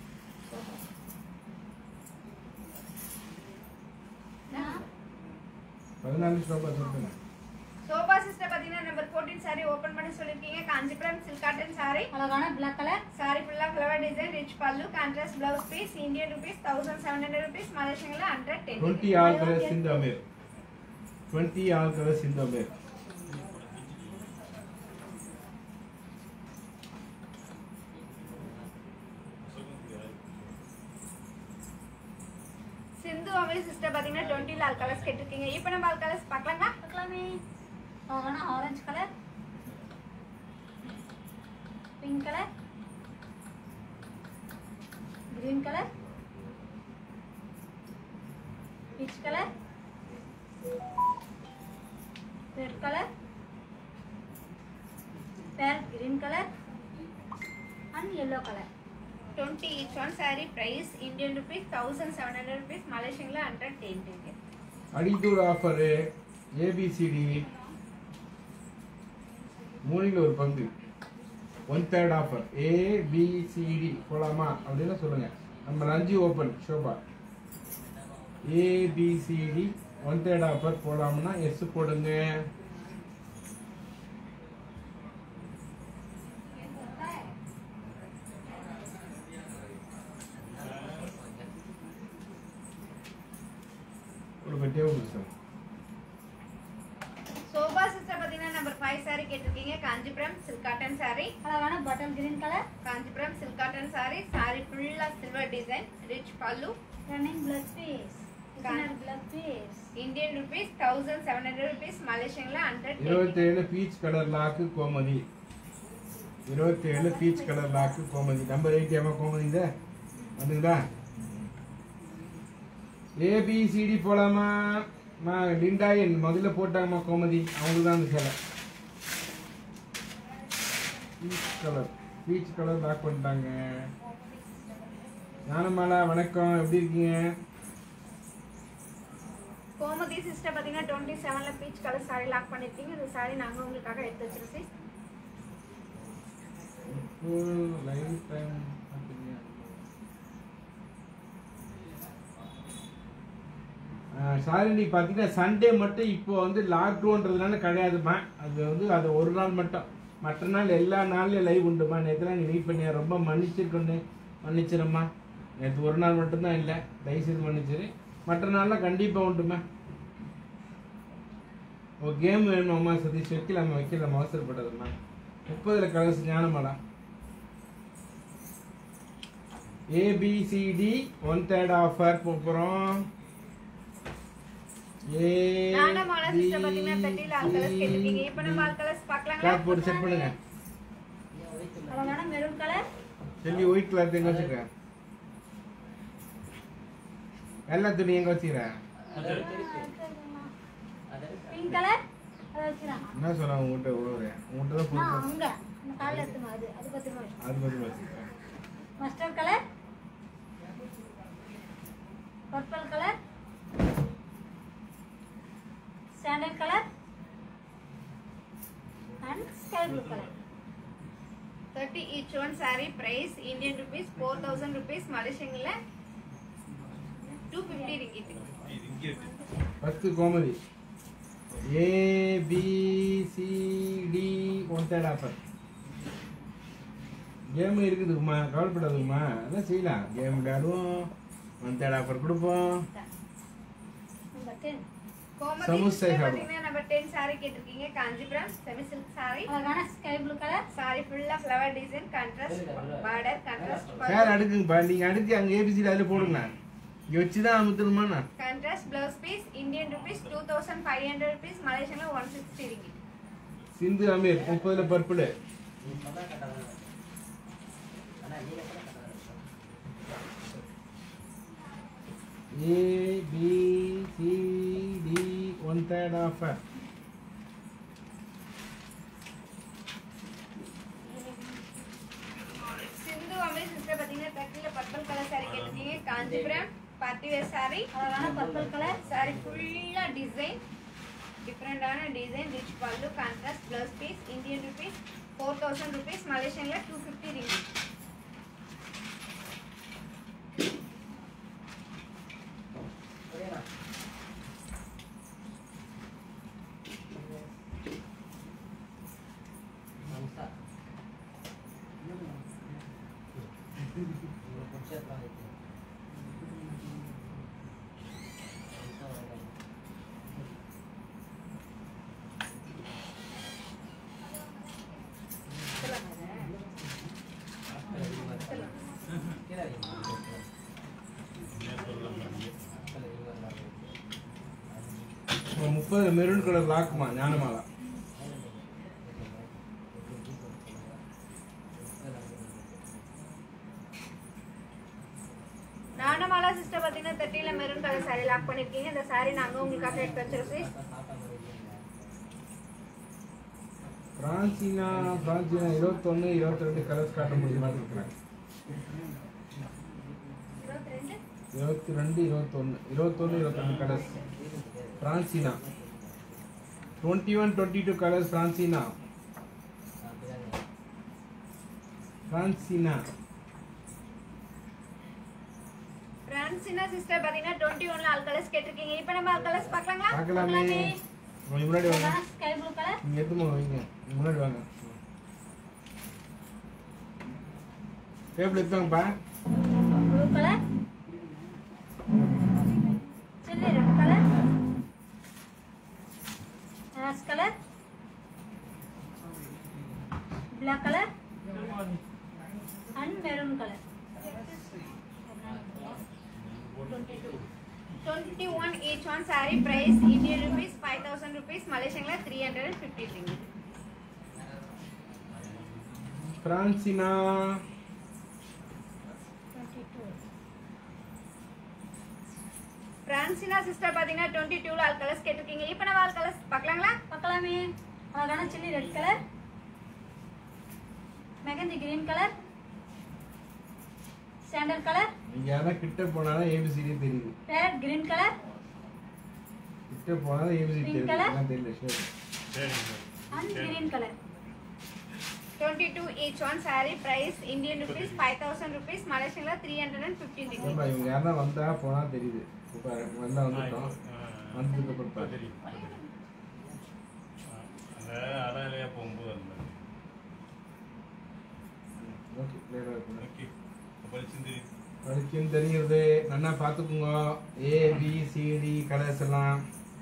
பதினாலு சோபா சொல்லுங்க சோபா சிஸ்டர் பாத்தீங்கன்னா நம்பர் 14 சாரி ஓபன் பண்ணி சொல்லிருக்கீங்க காஞ்சிபுரம் சில்க் காட்டன் சாரி அழகான பிளாக் கலர் சாரி ஃபுல்லா ஃப்ளவர் டிசைன் ரிச் பல்லு contrast blouse piece Indian rupees thousand seven hundred rupees மலேசியன்ல hundred ten twenty all colour Sindhu Ameer twenty all colour Sindhu Ameer Sindhu Ameer sister பாத்தீங்கன்னா டுவெண்ட்டி ஆல் கலர்ஸ் கேட்டிருக்கீங்க இப்போ நம்ம ஆல் கலர்ஸ் பார்க்கலாங்களா பார்க்கலாமே அழகான orange colour pink colour green colour peach colour red colour பேர் green colour and yellow colour twenty each one sorry price Indian rupees thousand seven hundred rupees மலேசியன்ல hundred ten இருக்கு அடித்தூர் ஆஃபரு ஏபிசிடி மூணில் ஒரு பங்கு ஒன் தேர்ட் ஆஃபர் ஏபிசிடி போலாமா அப்படின்னு சொல்லுங்க நம்ம அஞ்சு open Shobha A B C D one third offer போலாம்னா எஸ் போடுங்க ஒரு டேபிள் சார் சோபா சிஸ்டர் பாத்தீங்கன்னா நம்பர் ஃபைவ் சாரி கேட்டிருக்கீங்க காஞ்சிபுரம் சில்க் காட்டன் சாரி அழகான bottle green colour Kanchipuram silk cotton sorry sorry ஃபுல்லா silver design rich pallu running plug piece பிளக் piece Indian rupees thousand seven hundred rupees மலேசியன்ல hundred இருபத்தேழு பீச் கலர் லாக்கு கோமதி இருபத்தேழு peach colour lock Gomathi number எயிட்டியாமா கோமதி இந்த வந்துங்களா ABCD போலாமா மா லிண்டாயன் முதல்ல போட்டாங்கம்மா கோமதி அவங்களுக்கு தான் அந்த சேலை peach colour peach colour lock பண்ணிட்டாங்க ஞானமாலா வணக்கம் எப்படி இருக்கீங்க கோமதி சிஸ்டர் பாத்தீங்கன்னா டுவெண்ட்டி செவன்ல பீச் கலர் சாரி லாக் பண்ணிருக்கீங்க இந்த சாரி நாங்க உங்களுக்காக எடுத்து வச்சிருக்கோம் இப்போ லைவ் டைம் சாரினி பார்த்தீங்கன்னா சண்டே மட்டும் இப்போ வந்து லாக்டவுன்றதுனால கிடையாதுமா அது வந்து அது ஒரு நாள் மட்டும் மற்ற நாள் எல்லா நாள்லயும் லைவ் உண்டுமா நேற்றுலாம் நீ வெயிட் பண்ணியா ரொம்ப மன்னிச்சிருக்கொண்டு மன்னிச்சிரம்மா நேற்று ஒரு நாள் மட்டும்தான் இல்லை தயவுசெய்து மன்னிச்சிரு மற்ற நாள்லாம் கண்டிப்பாக உண்டுமா ஓ கேம் வேணுமாம்மா சதீஷ் வைக்கலாமா வைக்கலாமா அவசரப்படாதம்மா முப்பதுல கலர்ஸ் ஞானமாடா ஏபிசிடி ஒன் தேர்ட் ஆஃபர் போகிறோம் ஏ நானும் மழை சிஸ்டர் பார்த்தீங்கன்னா தட்டியில் ஆல் கலர்ஸ் கேட்டிருக்கீங்க இப்போ நம்ம ஆல் கலர்ஸ் பார்க்கலாங்களா கிளாத் போட்டு செட் பண்ணுங்க அழகான மெரூன் கலர் சொல்லி ஒயிட் கிளாத் எங்க வச்சுக்க வெள்ளை துணி எங்க வச்சுக்கிற பிங்க் கலர் அதை வச்சுக்கலாம் என்ன சொல்ல உங்ககிட்ட உழவுற உங்ககிட்ட தான் நான் போட்டு அங்க இந்த காலில் எடுத்துமா அது அது பத்திரமா வச்சு அது பத்தி வச்சுக்கிறேன் mustard colour purple colour sandal colour and sky blue colour thirty each one saree price Indian rupees four thousand rupees மலேசியன்ல டூ ஃபிஃப்டி ரிங்கிட் இது இங்கே இருக்கு first Gomathi A B C D one third offer game இருக்குதுக்குமா கவலைப்படாதுக்குமா அதான் செய்யலாம் game விளையாடுவோம் one third offer கொடுப்போம் number ten Gomathi samosa sister சாப்பிடும். பார்த்தீங்கன்னா நம்ம டென் saree கேட்டிருக்கீங்க காஞ்சிபுரம் செமி சில்க் saree அழகான ஸ்கை ப்ளூ கலர் saree ஃபுல்லா flower design contrast border contrast sir அடுக்குங்கப்பா நீங்க அடுத்து அங்க ஏபிசிடி அதில் போடுங்க இங்க வச்சு தான் அமுத்தணுமாண்ணா contrast blouse piece Indian rupees two thousand five hundred rupees மலேசியன்ல one sixty ringgit Sindhu Ameer முப்பதுல purple A B C D one third offer Sindhu Ameer sister பார்த்தீங்கன்னா தட்டில பர்பிள் கலர் saree கேட்டிருக்கீங்க காஞ்சிபுரம் பார்ட்டி வேர் saree அழகான பர்பிள் கலர் saree ஃபுல்லா design டிஃப்ரெண்டான design rich பல்லு contrast blouse piece Indian rupees four thousand rupees மலேசியன்ல two fifty ringgit முப்பது maroon colour லாக்குமா ஞானமாலா நானமாலா சிஸ்டர் பார்த்தீங்கன்னா தட்டில மெரூன் கலர் saree லாக் பண்ணிருக்கீங்க இந்த saree நாங்க உங்களுக்காக எடுத்து வச்சிருக்கோம் பிரான்சினா பிரான்சினா இருபத்தொன்னு இருபத்தி ரெண்டு கலர்ஸ் காட்ட முடியுமா இருக்கிறேன் இருபத்தி ரெண்டு இருபத்தி ரெண்டு இருபத்தொன்று இருபத்தொன்று இருபத்தொன்று colours Francina twenty one twenty two colours Francina Francina Francina sister பார்த்தீங்கன்னா டுவெண்ட்டி ஒன்ல ஆல் கலர்ஸ் கேட்டிருக்கீங்க இப்போ நம்ம ஆல் கலர்ஸ் பார்க்கலாங்களா பார்க்கலாமே உங்க முன்னாடி வாங்க அழகான ஸ்கை ப்ளூ கலர் நீங்க எடுத்து வைங்க இங்க முன்னாடி வாங்க டேபிள் எடுத்தாங்கப்பா blue colour chilli red colour ash colour black colour and maroon colour twenty one each one saree price Indian rupees five thousand rupees மலேசியன்ல three hundred and fifty ringgit Francina Francina sister பார்த்தீங்கன்னா டுவெண்ட்டி டூல all colours கேட்டிருக்கீங்க இப்போ நம்ம all colours பார்க்கலாங்களா பார்க்கலாமே அழகான chilli red colour mehndi green colour sandal colour நீங்க யாராவது கிட்ட போனாலும் ஏபிசிடி தெரியுது பேரட் கிரீன் கலர் கிட்ட போனாலும் ஏபிசிடி Pink தெரியுது color? அதான் தெரியல ஷேர் சரிங்க sir and green colour twenty two each one saree price Indian rupees five thousand rupees மலேசியன்ல த்ரீ ஹண்ட்ரட் அண்ட் ஃபிஃப்டின் ரிங்கிட் ஏன்பா இவங்க யாரா வந்தா போனா தெரியுது இப்போ வந்தா வந்துட்டோம் வந்ததுக்கு அப்புறம் இப்போ பாரு. தெரியும் இப்போ தெரியும். ஆ, அந்த அரையிலையா போகும்போது அந்த மாதிரி. வரைக்கும் தெரியுது நல்லா பார்த்துக்குங்க ஏ பி சிடி கலர்ஸ் எல்லாம்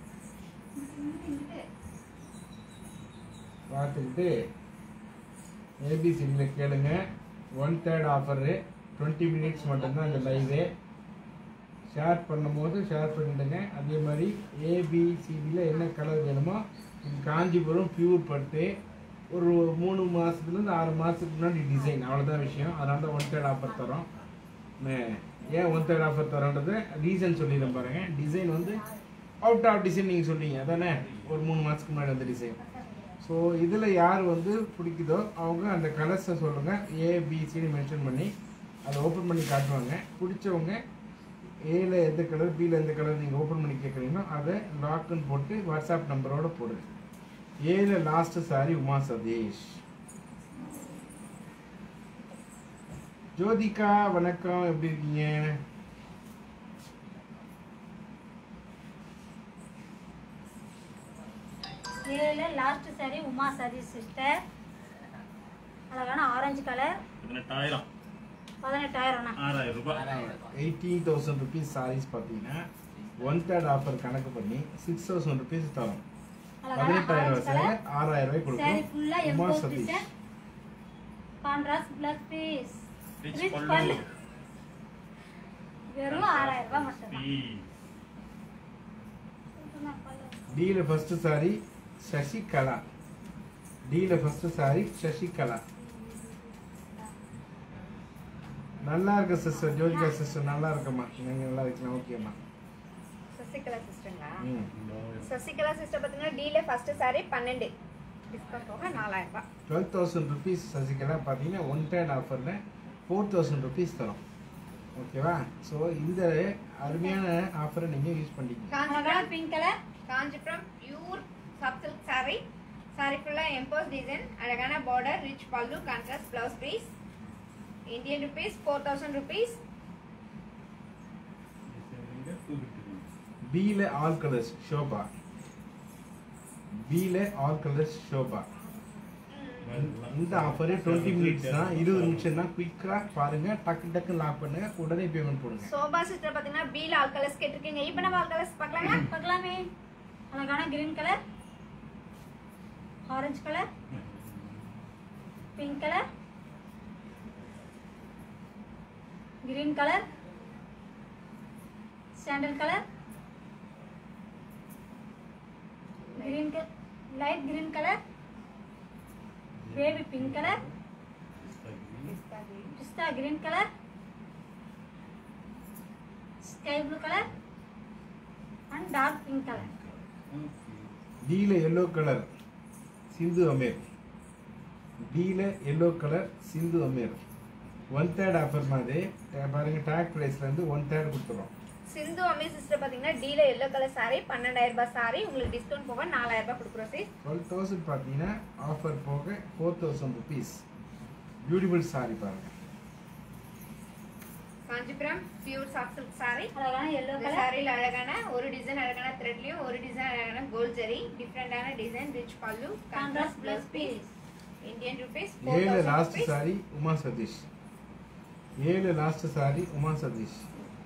பார்த்துக்கிட்டு ஏபிசிடியில் கேளுங்க one third offer twenty minutes மட்டும்தான் இந்த லைவு ஷேர் பண்ணும்போது ஷேர் பண்ணிடுங்க அதே மாதிரி ஏபிசிடியில் என்ன கலர் வேணுமோ இது காஞ்சிபுரம் பியூர் பட்டு ஒரு மூணு மாதத்துலேருந்து ஆறு மாதத்துக்கு முன்னாடி டிசைன் அவ்வளோதான் விஷயம் அதனால தான் ஒன் தேர்ட் ஆஃபர் தரோம் நே- ஏன் ஒன் தேர்ட் ஆஃபர் தரோன்றது ரீசன் சொல்லிடுறேன் பாருங்க டிசைன் வந்து அவுட் ஆஃப் டிசைன் நீங்கள் சொன்னீங்க அதானே ஒரு மூணு மாதத்துக்கு முன்னாடி வந்த டிசைன் ஸோ இதில் யார் வந்து பிடிக்குதோ அவங்க அந்த கலர்ஸை சொல்லுங்கள் ஏபிசின்னு மென்ஷன் பண்ணி அதை ஓப்பன் பண்ணி காட்டுவாங்க பிடிச்சவங்க ஏல எந்த கலர் பியில் எந்த கலர் நீங்கள் ஓப்பன் பண்ணி கேட்குறீங்களோ அதை லாக்குன்னு போட்டு வாட்ஸ்அப் நம்பரோட போடுங்க ஏல லாஸ்ட் சாரி உமா சதீஷ் ஜோதிகா வணக்கம் எப்படி இருக்கீங்க ஏழு லாஸ்ட் சாரி உமா சதீஷ் சிஸ்டர் அழகான ஆரஞ்சு கலர் பதினெட்டாயிரம் பதினெட்டாயிரம்ண்ணா ஆறாயிரம் ரூபாய் எயிட்டீன் தௌசண்ட் ருபீஸ் சாரீஸ் பார்த்தீங்கன்னா ஒன் தேர்ட் ஆஃபர் கணக்கு பண்ணி சிக்ஸ் தௌசண்ட் ருபீஸ் தரோம் அழகான பதினெட்டாயிரம் ஆரஞ்சு ரூபாய் கலர் ஆறாயிரம் ரூபாய் சாரி ஃபுல்லா கொடுக்கும் Uma emboss Satish design contrast plus piece Rich rich pallu. Pallu வெறும் ஆறாயிரம் ரூபாய் மட்டும்தான் Please. டீல ஃபர்ஸ்ட் சாரி சசிகலா டீல ஃபர்ஸ்ட் சாரி சசிகலா நல்லா இருக்கு சிஸ்டர் ஜோதிகா சிஸ்டர் நல்லா இருக்கம்மா நீங்க நல்லா இருக்கலாம் ஓகேம்மா சசிகலா சிஸ்டருங்களா ம் சசிகலா சிஸ்டர் பார்த்தீங்கன்னா டீல ஃபர்ஸ்ட் சாரி பன்னெண்டு டிஸ்கவுண்ட் போக நாலாயிரம் ரூபாய் டுவெல் தௌசண்ட் ருபீஸ் சசிகலா பார்த்தீங்கன்னா ஒன் டைம் ஆஃபரில் ஃபோர் தௌசண்ட் ருபீஸ் தரும் ஓகேவா ஸோ இந்த அருமையான ஆஃபரை நீங்கள் யூஸ் பண்ணிக்கங்க அழகான Kanchipuram pink colour Kanchipuram pure soft silk sorry saree ஃபுல்லாக எம்போஸ் டிசைன் அழகான பார்டர் ரிச் பல்லு contrast blouse piece Indian rupees four thousand rupees பியில் ஆல் கலர்ஸ் ஷோபா பியில் ஆல் கலர்ஸ் ஷோபா இந்த ஆஃபரு டுவெண்ட்டி மினிட்ஸ் தான் இருபது நிமிஷம் தான் குயிக்காக பாருங்கள் டக்கு டக்கு லாக் பண்ணுங்க உடனே பேமெண்ட் போடுங்க சோபா சிஸ்டர் பார்த்தீங்கன்னா பீல ஆல் கலர்ஸ் கேட்டிருக்கீங்க இப்போ நம்ம ஆல் கலர்ஸ் பார்க்கலாமா பார்க்கலாமே அழகான green colour orange colour pink colour green colour sandal colour green light green colour baby pink colour pista green colour sky blue colour and dark pink colour டீல yellow colour Sindhu Ameer டீல yellow colour Sindhu Ameer one third offer மாதிரி அஹ் பாருங்க take ப்ரைஸ்லேருந்து one third கொடுத்துருவோம் சிந்து அம்மி sister பார்த்தீங்கன்னா டீல yellow colour sorry பன்னெண்டாயிரம் ரூபாய் சாரி உங்களுக்கு டிஸ்கவுண்ட் போக நாலாயிரம் ரூபாய் கொடுக்குறோம் sis டுவெல் தௌசண்ட் பார்த்தீங்கன்னா ஆஃபர் போக four thousand rupees beautiful saree பாருங்க Kanchipuram pure soft silk sorry அழகான எல்லோ இந்த கலர் சாரியில் அழகான ஒரு டிசைன் அழகான த்ரெட்லயும் ஒரு டிசைன் அழகான கோல்ட் ஜெரி டிஃப்ரெண்டான டிசைன் ரிச் பல்லு contrast contrast plus plus piece Indian rupees ஏழு லாஸ்ட் சாரி உமா சதீஷ் ஏழு லாஸ்ட் சாரி உமா சதீஷ்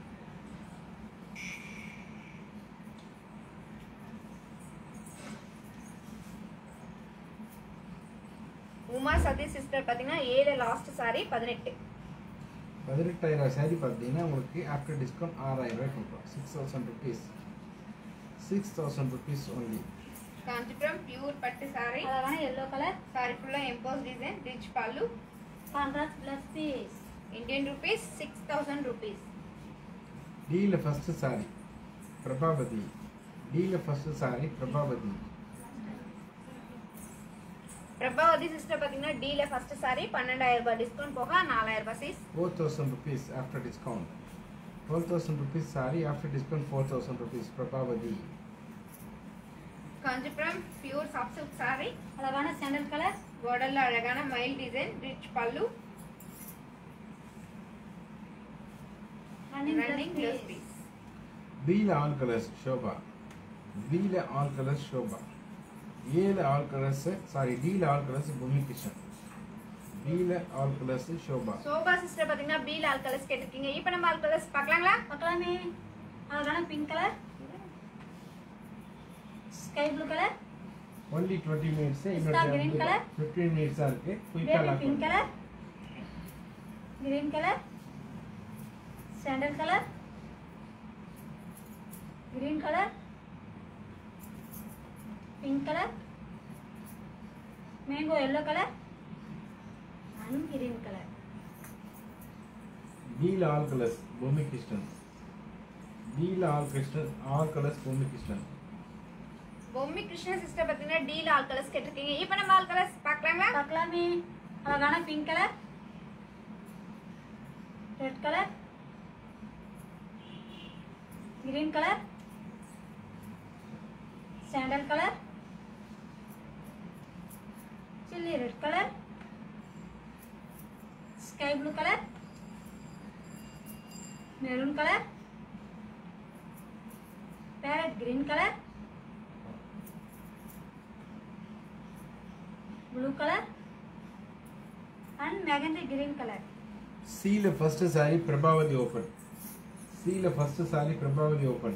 உமா சதீஷ் சிஸ்டர் பார்த்தீங்கன்னா ஏழு லாஸ்ட் சாரி பதினெட்டு பதினெட்டாயிரம் சாரி பார்த்தீங்கன்னா உங்களுக்கு ஆஃப்டர் டிஸ்கவுண்ட் ஆறாயிரம் ரூபாய் கொடுக்குறோம் six thousand rupees six thousand rupees only Kanchipuram pure பட்டு சாரி அழகான எல்லோ கலர் சாரி ஃபுல்லாக எம்போஸ் டிசைன் ரிச் பல்லு contrast plus piece Indian rupees six thousand rupees டீல ஃபர்ஸ்ட் சாரி பிரபாவதி டீல ஃபர்ஸ்ட் சாரி பிரபாவதி பிரபாவதி சிஸ்டர் பார்த்தீங்கன்னா டீல ஃபர்ஸ்ட் சாரி பன்னெண்டாயிரம் ரூபாய் டிஸ்கவுண்ட் போக நாலாயிரம் ரூபாய் சீஸ் four thousand rupees after discount twelve thousand rupees sorry after discount four thousand rupees Prabhavathi Kanchipuram pure soft silk sorry அழகான சாண்டல் கலர் பார்டர்ல அழகான மயில் design rich pallu running running plus plus piece piece பியில் ஆல் கலர்ஸ் ஷோபா பியில் ஆல் கலர்ஸ் ஷோபா ஏல all colours saree டீல all colours Bhoomi Kishan பீல all colours Shobha Shobha sister பாத்தீங்கன்னா பீல் ஆல் கலர்ஸ் கேட்டிருக்கீங்க இப்போ நம்ம ஆல் கலர்ஸ் பார்க்கலாங்களா பார்க்கலாமே அழகான pink colour sky blue colour only twenty minutes Pista green color. Fifteen மினிட்ஸாக இருக்கு குயிக்காக baby pink colour green colour sandal colour green colour pink colour mango yellow colour and green colour பீல all colours Bhoomi Krishnan பீல all Krishnan all colours Bhoomi Krishnan Bommi Krishna sister பாத்தீங்கன்னா deal all colours கேட்டிருக்கீங்க இப்போ நம்ம all colours பார்க்கலாங்களா பார்க்கலாமே அழகான pink colour red colour green colour sandal colour chilli red colour sky blue colour maroon colour parrot green colour blue color and magenta green color சீல first saree Prabhavathi open சீல first saree Prabhavathi open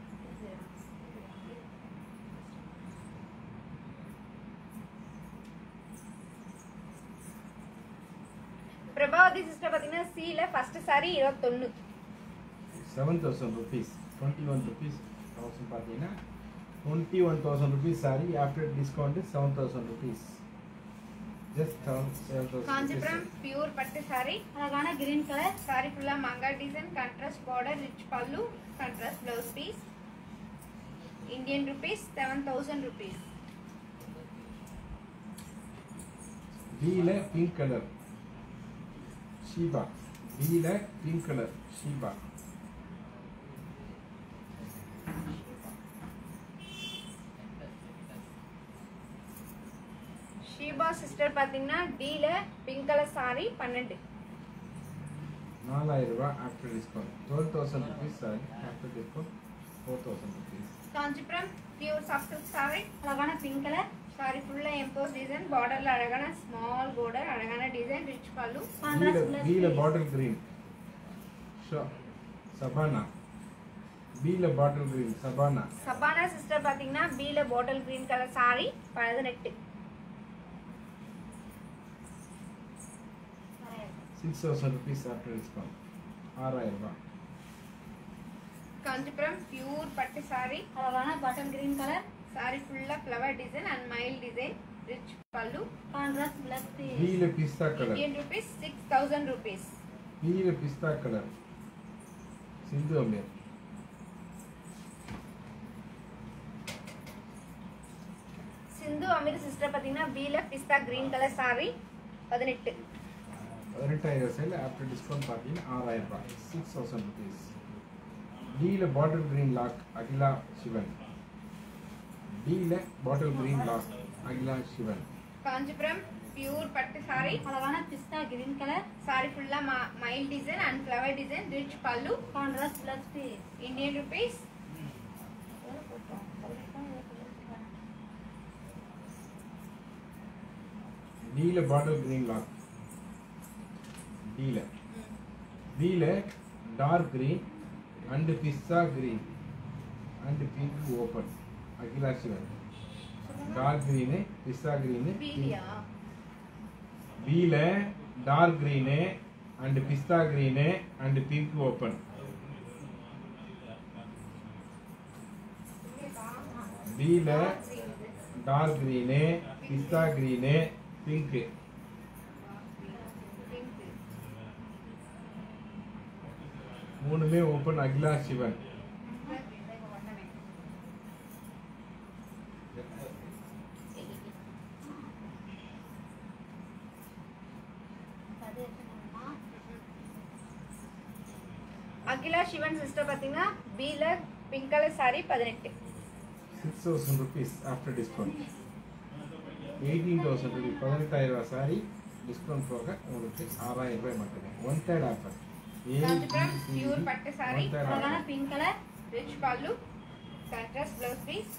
Prabhavathi sister பாத்தீங்கன்னா சீல first saree இருபத்தொன்னு seven thousand rupees twenty one rupees thousand பார்த்தீங்கன்னா twenty one thousand rupees sorry after discount seven thousand rupees just seven thousand Kanchipuram pure பட்டு sorry அழகான green color sorry ஃபுல்லா மங்கா design contrast border rich பல்லு contrast blouse piece Indian rupees seven thousand rupees பீல pink colour Sheeba பீல pink colour Sheeba Sheeba sister பாத்தீங்கன்னா டீல pink colour sari பன்னெண்டு நாலாயிரம் ரூபாய் after discount twelve thousand rupees sorry after discount four thousand rupees Kanchipuram pure soft silk sorry அழகான pink color sorry ஃபுல்லா emboss design பார்டர்ல அழகான ஸ்மால் பார்டர் அழகான டிசைன் ரிச் பல்லு contrast பீல plus பீல piece. பாட்டில் கிரீன் சபானா பீல bottle green Shabana Shabana sister பாத்தீங்கன்னா பீல பாட்டில் கிரீன் கலர் சாரி பதினெட்டு six thousand rupees after discount ஆறாயிரம் ரூபாய் காஞ்சிபுரம் பியூர் பட்டு சாரி அழகான button green color சாரி ஃபுல்லா ஃப்ளவர் டிசைன் அண்ட் மைல் design rich pallu contrast plus piece. பீல pista colour Indian rupees six thousand rupees பீல பிஸ்தா கலர் சிந்து அமீர் சிந்து அமீர் சிஸ்டர் பாத்தீங்கன்னா பீல பிஸ்தா கிரீன் கலர் சாரி பதினெட்டு பதினெட்டாயிரம் சேல் ஆஃப்டர் டிஸ்கவுண்ட் பார்த்தீங்கன்னா ஆறாயிரம் ரூபாய் சிக்ஸ் தௌசண்ட் ருபீஸ் டீல bottle green lock Akila Sivan டீல bottle green lock Akila Sivan Kanchipuram pure பட்டு சாரி அழகான pista green color சாரி ஃபுல்லா மைல் design and flower design rich pallu contrast plus piece. Indian rupees டீல பாட்டில் கிரீன் லாக் டீல டீல dark green and pista green and pink open Akila Sivan dark green pista green பீலியா பீல dark green and pista green and pink open பீல dark green pista green pink மூணுமே open Akila Sivan Akila Sivan sister பாத்தீங்கன்னா பீல pink colour sari பதினெட்டு six thousand rupees after discount eighteen thousand rupees பதினெட்டாயிரம் ரூபாய் sari discount போக உங்களுக்கு ஆறாயிரம் ரூபாய் மட்டுமே one third offer Kanchipuram pure பட்டு சாரி ஒன் தேர்ட் அழகான ஆஃபர் pink color ரிச் பல்லு contrast blouse piece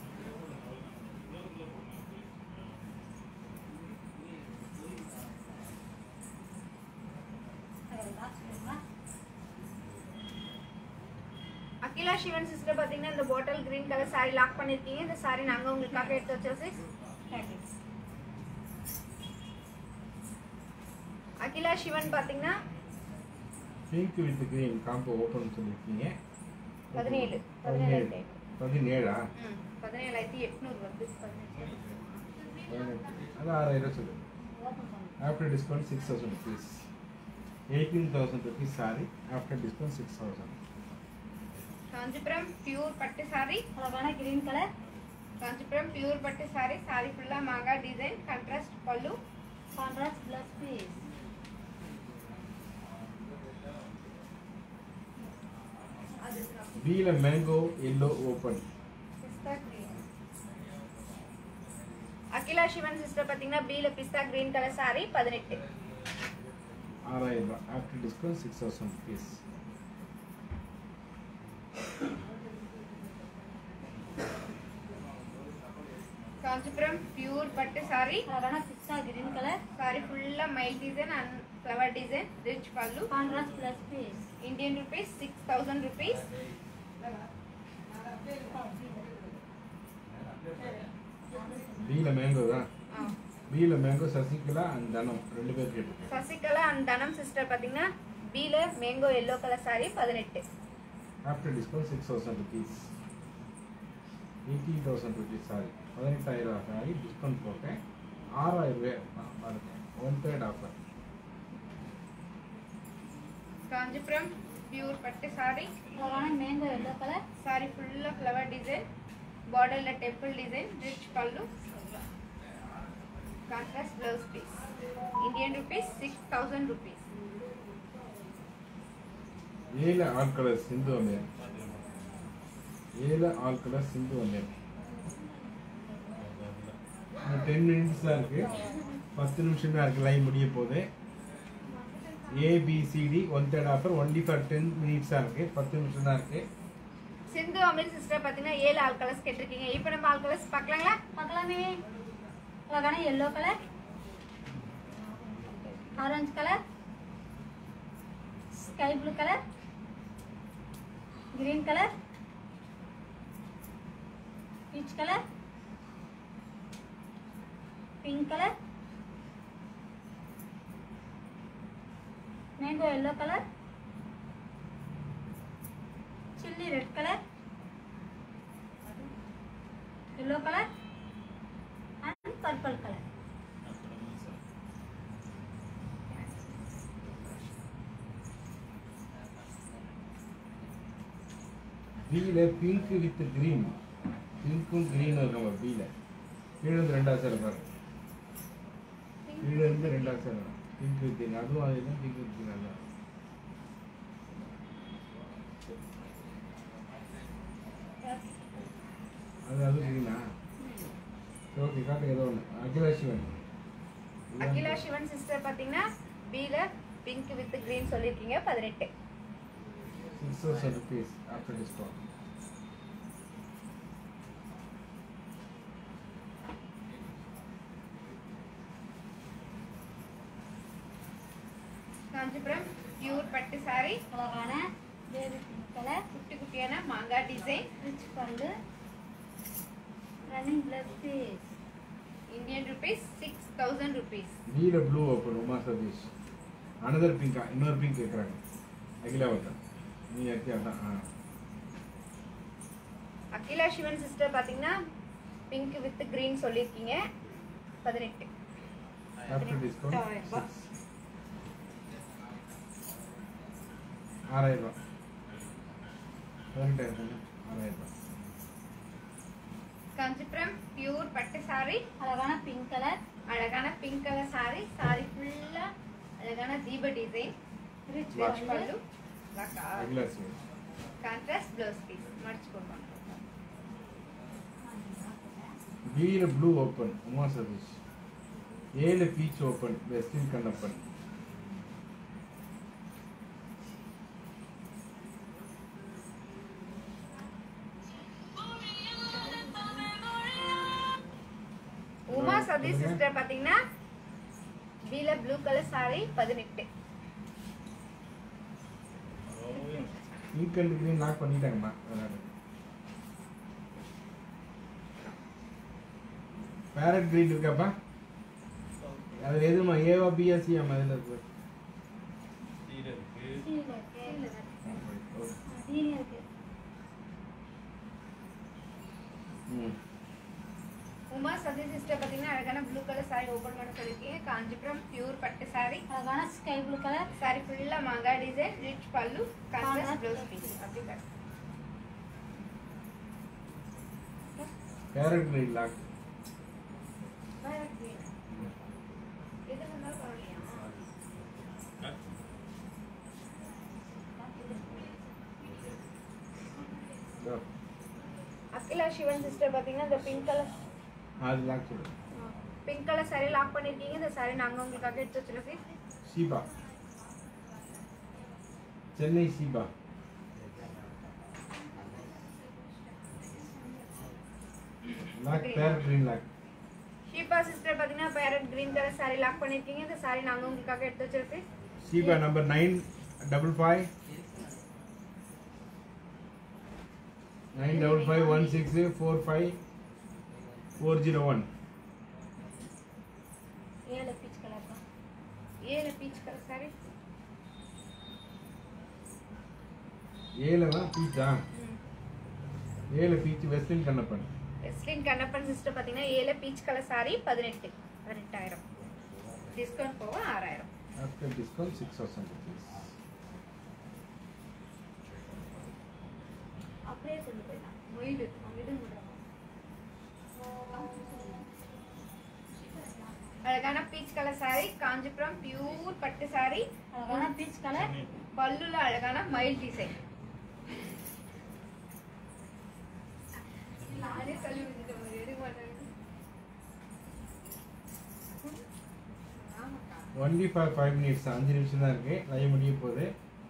Akila Sivan sister பார்த்தீங்கன்னா இந்த bottle green colour saree lock பண்ணிருக்கீங்க இந்த saree நாங்க உங்களுக்காக எடுத்து வச்சிருக்கோம் அகிலா சிவன் பார்த்தீங்கன்னா pink with green combo open சொல்லியிருக்கீங்க பதினேழு பதினேழு பதினேழு பதினேழா ம் பதினேழாயிரத்தி எட்நூறு வந்து பதினெட்டு. பதினெட்டு அது ஆறாயிரம் சொல்லு after discount six thousand rupees eighteen thousand rupees sorry after discount six thousand Kanchipuram pure பட்டு saree அழகான கிரீன் கலர் காஞ்சிபுரம் பியூர் பட்டு saree saree ஃபுல்லா மாங்கா design contrast pallu contrast plus piece பியில் mango yellow open Akila Sivan sister பார்த்தீங்கன்னா பீல பிஸ்தா கிரீன் கலர் saree பதினெட்டு ஆறாயிரம் ரூபாய் after discount six thousand rupees Kanchipuram pure பட்டு saree அழகான பிஸ்தா கிரீன் கலர் saree ஃபுல்லா மைல் design and flower design rich பல்லு contrast plus piece Indian rupees six thousand rupees பியில் மேங்கோ தான் பியில் மேங்கோ சசிகலா அண்ட் தனம் ரெண்டு பேர் கேட்டு சசிகலா அண்ட் தனம் சிஸ்டர் பார்த்தீங்கன்னா பீல மேங்கோ எல்லோ கலர் saree பதினெட்டு after discount six thousand rupees eighteen thousand rupees sari பதினெட்டாயிரம் சாரி டிஸ்கவுண்ட் போட்டேன் ஆறாயிரம் ரூபாய் தான் பாருங்க one third offer Kanchipuram pure பட்டு saree அழகான மேங்கோ எல்லோ கலர் saree ஃபுல்லா ஃப்ளவர் டிசைன் பார்டர்ல டெம்பிள் டிசைன் ரிச் பல்லு contrast blouse piece Indian rupees six thousand rupees ஏழு ஆல் கலர் சிந்து வந்தேன் ஏழு ஆல் கலர் சிந்து வந்தேன் டென் மினிட்ஸ் தான் இருக்கு பத்து நிமிஷம் தான் இருக்கு லைவ் முடிய போகுது A B C D one third offer only for ten minutes தான் இருக்கு பத்து நிமிஷம் தான் இருக்கு சிந்து அமிர் சிஸ்டர் பார்த்தீங்கன்னா ஏழு ஆல் கலர்ஸ் கேட்டிருக்கீங்க இப்போ நம்ம ஆல் கலர்ஸ் பார்க்கலாங்களா பார்க்கலாமே அழகான yellow colour orange colour sky blue colour green colour peach colour pink colour mango yellow colour chilli red colour yellow colour and purple color. பியில் பிங்க் வித் கிரீன் பிங்க்கும் கிரீனும் இருக்கும் ஒரு பியில் கீழே இருந்து ரெண்டாவது சேலை பாருங்க கீழே இருந்து ரெண்டாவது சேலை பிங்க் வித் green. அதுவும் அதுதான் பிங்க் வித் green அதான் அது அது கிரீனா ஓகே காட்டுங்க ஏதோ ஒன்று அகிலா சிவன் அகிலா சிவன் சிஸ்டர் பார்த்தீங்கன்னா பீல பிங்க் வித் கிரீன் சொல்லியிருக்கீங்க பதினெட்டு six thousand rupees after discount Kanchipuram pure பட்டு saree அழகான பேபி பிங்க் கலர் குட்டி குட்டியான மாங்கா design rich pallu running plus piece Indian rupees six thousand rupees நீல blue open Uma Satish another பிங்கா இன்னொரு பிங்க் கேட்குறாங்க அகிலா வட்டம் நீ எடுத்தியா தான் ஆ அகிலா சிவன் சிஸ்டர் பார்த்தீங்கன்னா பிங்க் வித் கிரீன் சொல்லியிருக்கீங்க பதினெட்டு ஆஃப்டர் டிஸ்கவுண்ட் ஆயிரம் ரூபாய். ஆறாயிரம் ரூபா பதினெட்டாயிரம் தானே? ஆறாயிரம் ரூபா காஞ்சிபுரம் பியூர் பட்டு saree அழகான பிங்க் கலர் அழகான பிங்க் கலர் saree saree ஃபுல்லா அழகான தீப design rich rich pallu pallu Akila Sivan contrast blouse piece மடிச்சு கொடுப்பாங்க வீர ப்ளூ ஓப்பன் உமா சதீஷ் ஏழு பீச் ஓப்பன் வெஸ்டின் கண்ணப்பன் உமா சதீஷ் சிஸ்டர் பார்த்தீங்கன்னா பீல ப்ளூ கலர் saree பதினெட்டு பிங்க் அண்ட் கிரீன் லாக் பண்ணிட்டாங்கம்மா அதனால பேரட் கிரீன் இருக்காப்பா அது எதுமா ஏவா பியா சியாமா அதில் இருக்கு சீரை இருக்கு சீனில் இருக்கு சீனி இருக்கு ம் உமா சதி சிஸ்டர் பார்த்தீங்கன்னா அழகான ப்ளூ கலர் சாரி ஓப்பன் பண்ண சொல்லியிருக்கீங்க காஞ்சிபுரம் பியூர் பட்டு சாரி அழகான ஸ்கை ப்ளூ கலர் சாரி ஃபுல்லா மாங்கா டிசைன் ரிச் பல்லு contrast Contrast blouse blouse piece அப்படி பாரு. பேரட் கிரீன் லாக் வேற green. எது இருந்தாலும் பரவாயில்லையா? அகிலா சிவன் சிஸ்டர் பார்த்தீங்கன்னா இந்த பிங்க் கலர் அது லாக் சொல்லு பிங்க் கலர் saree லாக் பண்ணிருக்கீங்க இந்த saree நாங்க உங்களுக்காக எடுத்து வச்சிருக்கோம் Sheeba Chennai Sheeba lock parrot green lock Sheeba sister பார்த்தீங்கன்னா parrot green colour saree lock பண்ணிருக்கீங்க இந்த saree நாங்க உங்களுக்காக எடுத்து வச்சிருக்கோம் Sheeba number nine double five nine double five one six four five four zero one ஏழு பீச் கலர் தான் ஏழு பீச் கலர் saree ஏழுலாம் பீச்சா ஏழு பீச் வெஸ்டர்ன் கண்ணப்பன் வெஸ்லின் கண்ணப்பன் சிஸ்டர் பார்த்தீங்கன்னா ஏழு பீச் கலர் saree பதினெட்டு பதினெட்டாயிரம் டிஸ்கவுண்ட் போக ஆறாயிரம் after discount six thousand rupees அப்படியே கொண்டு போயிடலாம் மொயிடு மொயிடு அழகான peach colour saree Kanchipuram pure பட்டு saree அழகான பீச் கலர் பல்லுல அழகான மயில் டிசைன் நானே சொல்லி விட்டுட்டேன் ஒரு எடுக்க மாட்டேன் ஆமாக்கா ஒன்லி ஃபார் ஃபைவ் மினிட்ஸ் அஞ்சு நிமிஷம் தான் இருக்கு லைவ் முடிய போகுது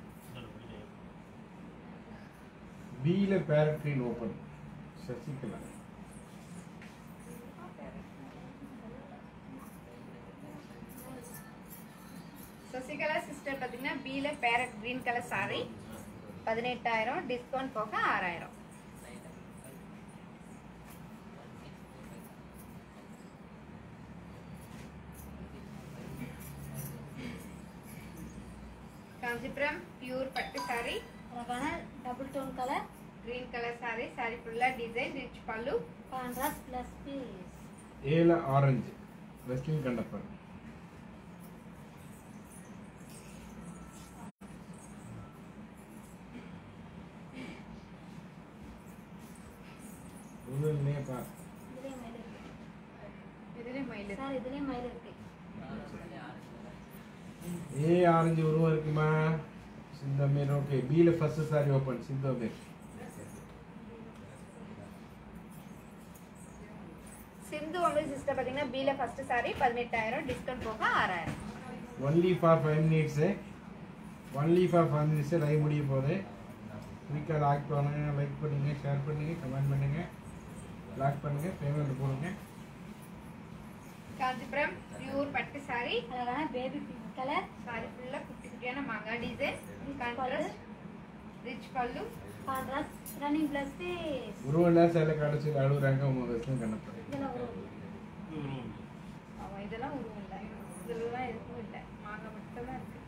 பியில் parrot green open Sasikala Sasikala sister பார்த்தீங்கன்னா பியில் பேரட் கிரீன் கலர் saree பதினெட்டாயிரம் டிஸ்கவுண்ட் போக ஆறாயிரம் காஞ்சிபுரம் பியூர் பட்டு saree அழகான double tone colour green colour saree saree ஃபுல்லா டிசைன் ரிச் பல்லு கான்ட்ராஸ்ட் ப்ளஸ் பீஸ் ஏழு ஆரஞ்சு வெஸ்டர்ன் கண்ணப்பன் உண்மையிலேயே பா இதுலேயும் மயில் இருக்கு இதுலேயும் மயில் சார் இதுலேயும் மயில் இருக்கு ஏ ஆரஞ்சு உருவம் இருக்குமா சிந்தமீர் ஓகே பியில் ஃபர்ஸ்ட் சாரி ஓப்பன் சிந்தமீர் சிந்து அமல் சிஸ்டர் பார்த்தீங்கன்னா பியில் ஃபர்ஸ்ட் saree பதினெட்டாயிரம் டிஸ்கவுண்ட் போக ஆறாயிரம் only for five minutes only for five minutes live முடிய போகுது குயிக்காக லாக் பண்ணுங்க லைக் பண்ணுங்க ஷேர் பண்ணுங்க கமெண்ட் பண்ணுங்க லாக் பண்ணுங்க பேமெண்ட் போடுங்க காஞ்சிபுரம் பியூர் பட்டு saree அழகான பேபி பிங்க் கலர் saree ஃபுல்லா குட்டி குட்டியான மாங்காய் டிசைன் கான்ட்ராஸ்ட் ரிச் பல்லு கான்ட்ராஸ்ட் ரன்னிங் ப்ளஸ் பீஸ் உருவம் இல்லை சேலை கடைசி அழுகுறாங்க உங்க வெஸ்டர்ன் கண்ணப்பன் இதெல்லாம் ஒரு அவன் இதெல்லாம் உருவம் இல்லை இதெல்லாம் எதுவும் இல்லை மாங்காய் மட்டும் தான் இருக்கு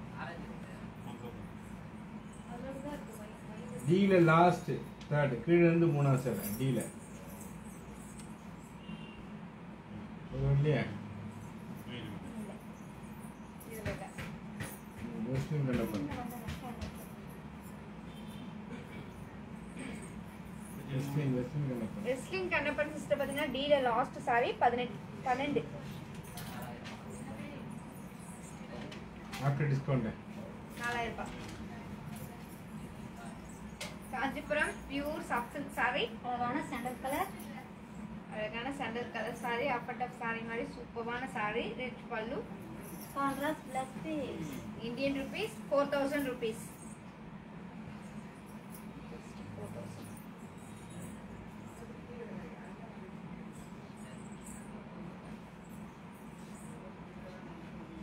அதோட தான் இருக்கு வை- வை- டீல லாஸ்ட் தேர்ட் கீழே இருந்து மூணாவது சேலை டீல ஒரு இல்லையா இல்லை இதுல இல்லை வெஸ்டர்ன் கண்ணப்பன் வெஸ்டர்ன் வெஸ்டர்ன் கண்ணப்பன் ரெஸ்லிங் கண்ணப்பன் சிஸ்டர் பார்த்தீங்கன்னா டீல லாஸ்ட் saree பதினெட்டு பன்னெண்டு ஆஃப்டர் டிஸ்கவுண்ட் நாலாயிரம் ரூபாய் Kanchipuram pure soft silk saree அழகான சாண்டல் கலர் அழகான sandal colour saree upper top saree மாதிரி சூப்பரான saree ரிச் பல்லு contrast plus piece Indian rupees four thousand rupees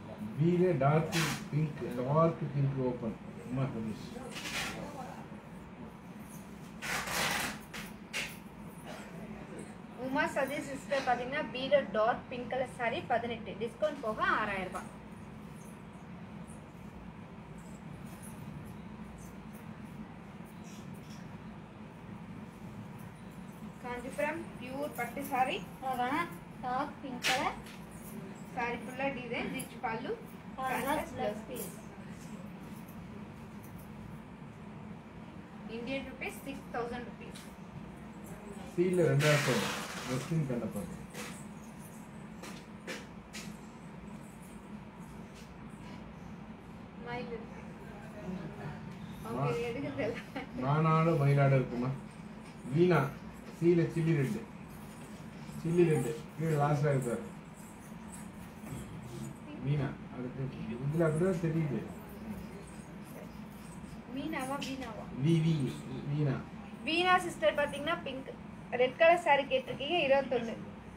வீலே dark pink dark pink open Uma Satish Uma Satish sister பார்த்தீங்கன்னா பீடர் டார்க் பிங்க் கலர் சாரி பதினெட்டு discount போக ஆறாயிரம் ரூபாய் காஞ்சிபுரம் பியூர் பட்டு சாரி அழகான டார்க் பிங்க் கலர் சாரி ஃபுல்லா டிசைன் ரிச் பல்லு contrast plus piece Indian rupees six thousand rupees சீல ரெண்டாயிரத்து வெஸ்டின் கண்டப்பா மயில் இருக்கு அவங்க எடுக்கிறது மாநாடு மயிலாடு இருக்குமா வீணா சீல சில்லி ரெண்டு சில்லி ரெண்டு கீழே லாஸ்ட்ல இருக்காரு வீணா அதுக்கு இதுல அப்படிதான் தெரியுது மீனாவா வீணாவா வி வி வீணா வீணா சிஸ்டர் பாத்தீங்கன்னா பிங்க் ரெட் கலர் saree கேட்டிருக்கீங்க இருபத்தொன்னு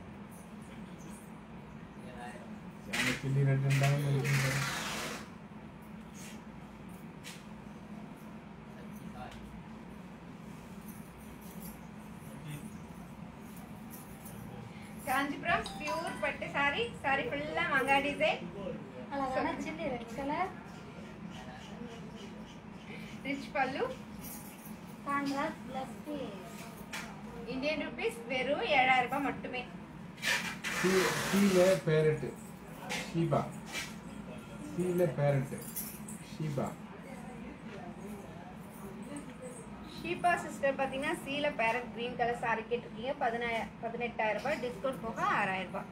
அந்த சில்லி ரெண்டு இருந்தாங்க காஞ்சிபுரம் பியூர் பட்டு saree saree ஃபுல்லா மங்கா டிசைன் அழகான சில்லி ரெட் கலர் ரிச் பல்லு contrast plus piece Indian rupees வெறும் ஏழாயிரம் ரூபாய் மட்டுமே சீல பேரட்டு ஷீபா சீல பேரட்டு ஷீபா ஷீபா சிஸ்டர் பாத்தீங்கன்னா சீல பேரட் கிரீன் கலர் saree கேட்டிருக்கீங்க பதினாயிரம் பதினெட்டாயிரம் ரூபாய் டிஸ்கவுண்ட் போக ஆறாயிரம் ரூபாய்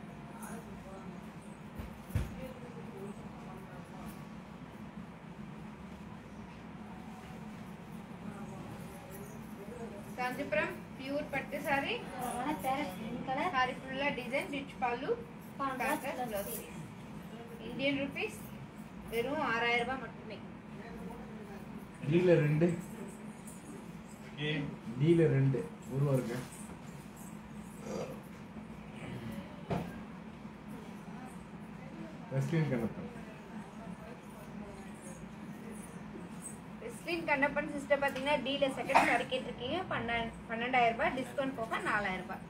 காஞ்சிபுரம் பியூர் பட்டு saree அழகான பேரட் கிரீன் கலர் saree ஃபுல்லா டிசைன் ரிச் பல்லு contrast Contrast plus blouse. Piece Indian rupees வெறும் ஆறாயிரம் ரூபாய் மட்டுமே டீல ரெண்டு ஓகே டீல ரெண்டு உருவம் இருக்கு வெஸ்டின் கண்டப்பா ஸ்கிரீன் கண்டப்பன் சிஸ்டர் பார்த்தீங்கன்னா டீல செகண்ட் saree கேட்டிருக்கீங்க பன்னெண்டு பன்னெண்டாயிரம் ரூபாய் டிஸ்கவுண்ட் போக நாலாயிரம் ரூபாய்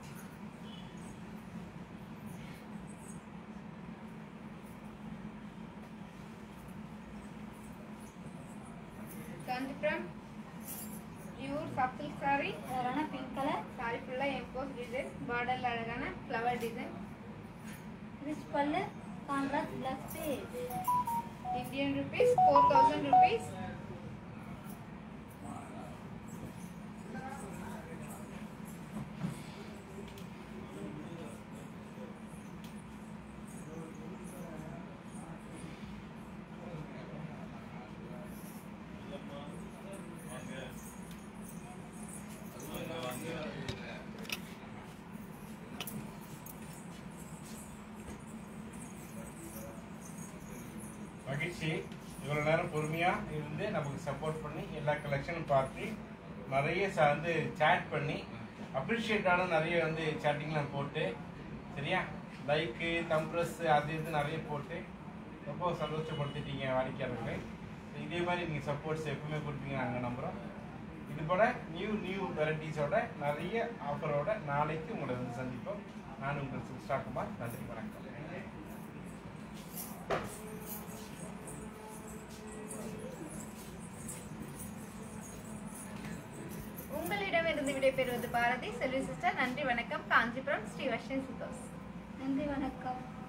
காஞ்சிபுரம் பியூர் சப்சில்க் saree அழகான பிங்க் கலர் saree ஃபுல்லாக எம்போஸ் டிசைன் பார்டரில் அழகான ஃப்ளவர் டிசைன் ரிச் பல்லு contrast plus piece Indian rupees four thousand rupees மகிழ்ச்சி இவ்வளோ நேரம் பொறுமையாக இருந்து நமக்கு சப்போர்ட் பண்ணி எல்லா கலெக்ஷனும் பார்த்து நிறைய ச- வந்து சேட் பண்ணி அப்ரிஷியேட்டான நிறைய வந்து சேட்டிங்லாம் போட்டு சரியா லைக்கு தம்ப்ரஸ் அது இது நிறைய போட்டு ரொம்ப சந்தோஷப்படுத்திட்டீங்க வாடிக்கையாளர்களை இதே மாதிரி நீங்கள் சப்போர்ட்ஸ் எப்பவுமே கொடுப்பீங்க நாங்கள் நம்புகிறோம் இது போல நியூ நியூ வெரைட்டிஸோட நிறைய ஆஃபரோட நாளைக்கு உங்களை வந்து சந்திப்போம் நான் உங்கள் சுஷ்டா குமார் நன்றி வணக்கம் உங்களிடமிருந்து விடைபெறுவது பாரதி செல்வி சிஸ்டர் நன்றி வணக்கம் காஞ்சிபுரம் ஸ்ரீ வர்ஷன் சுதோஸ் நன்றி வணக்கம்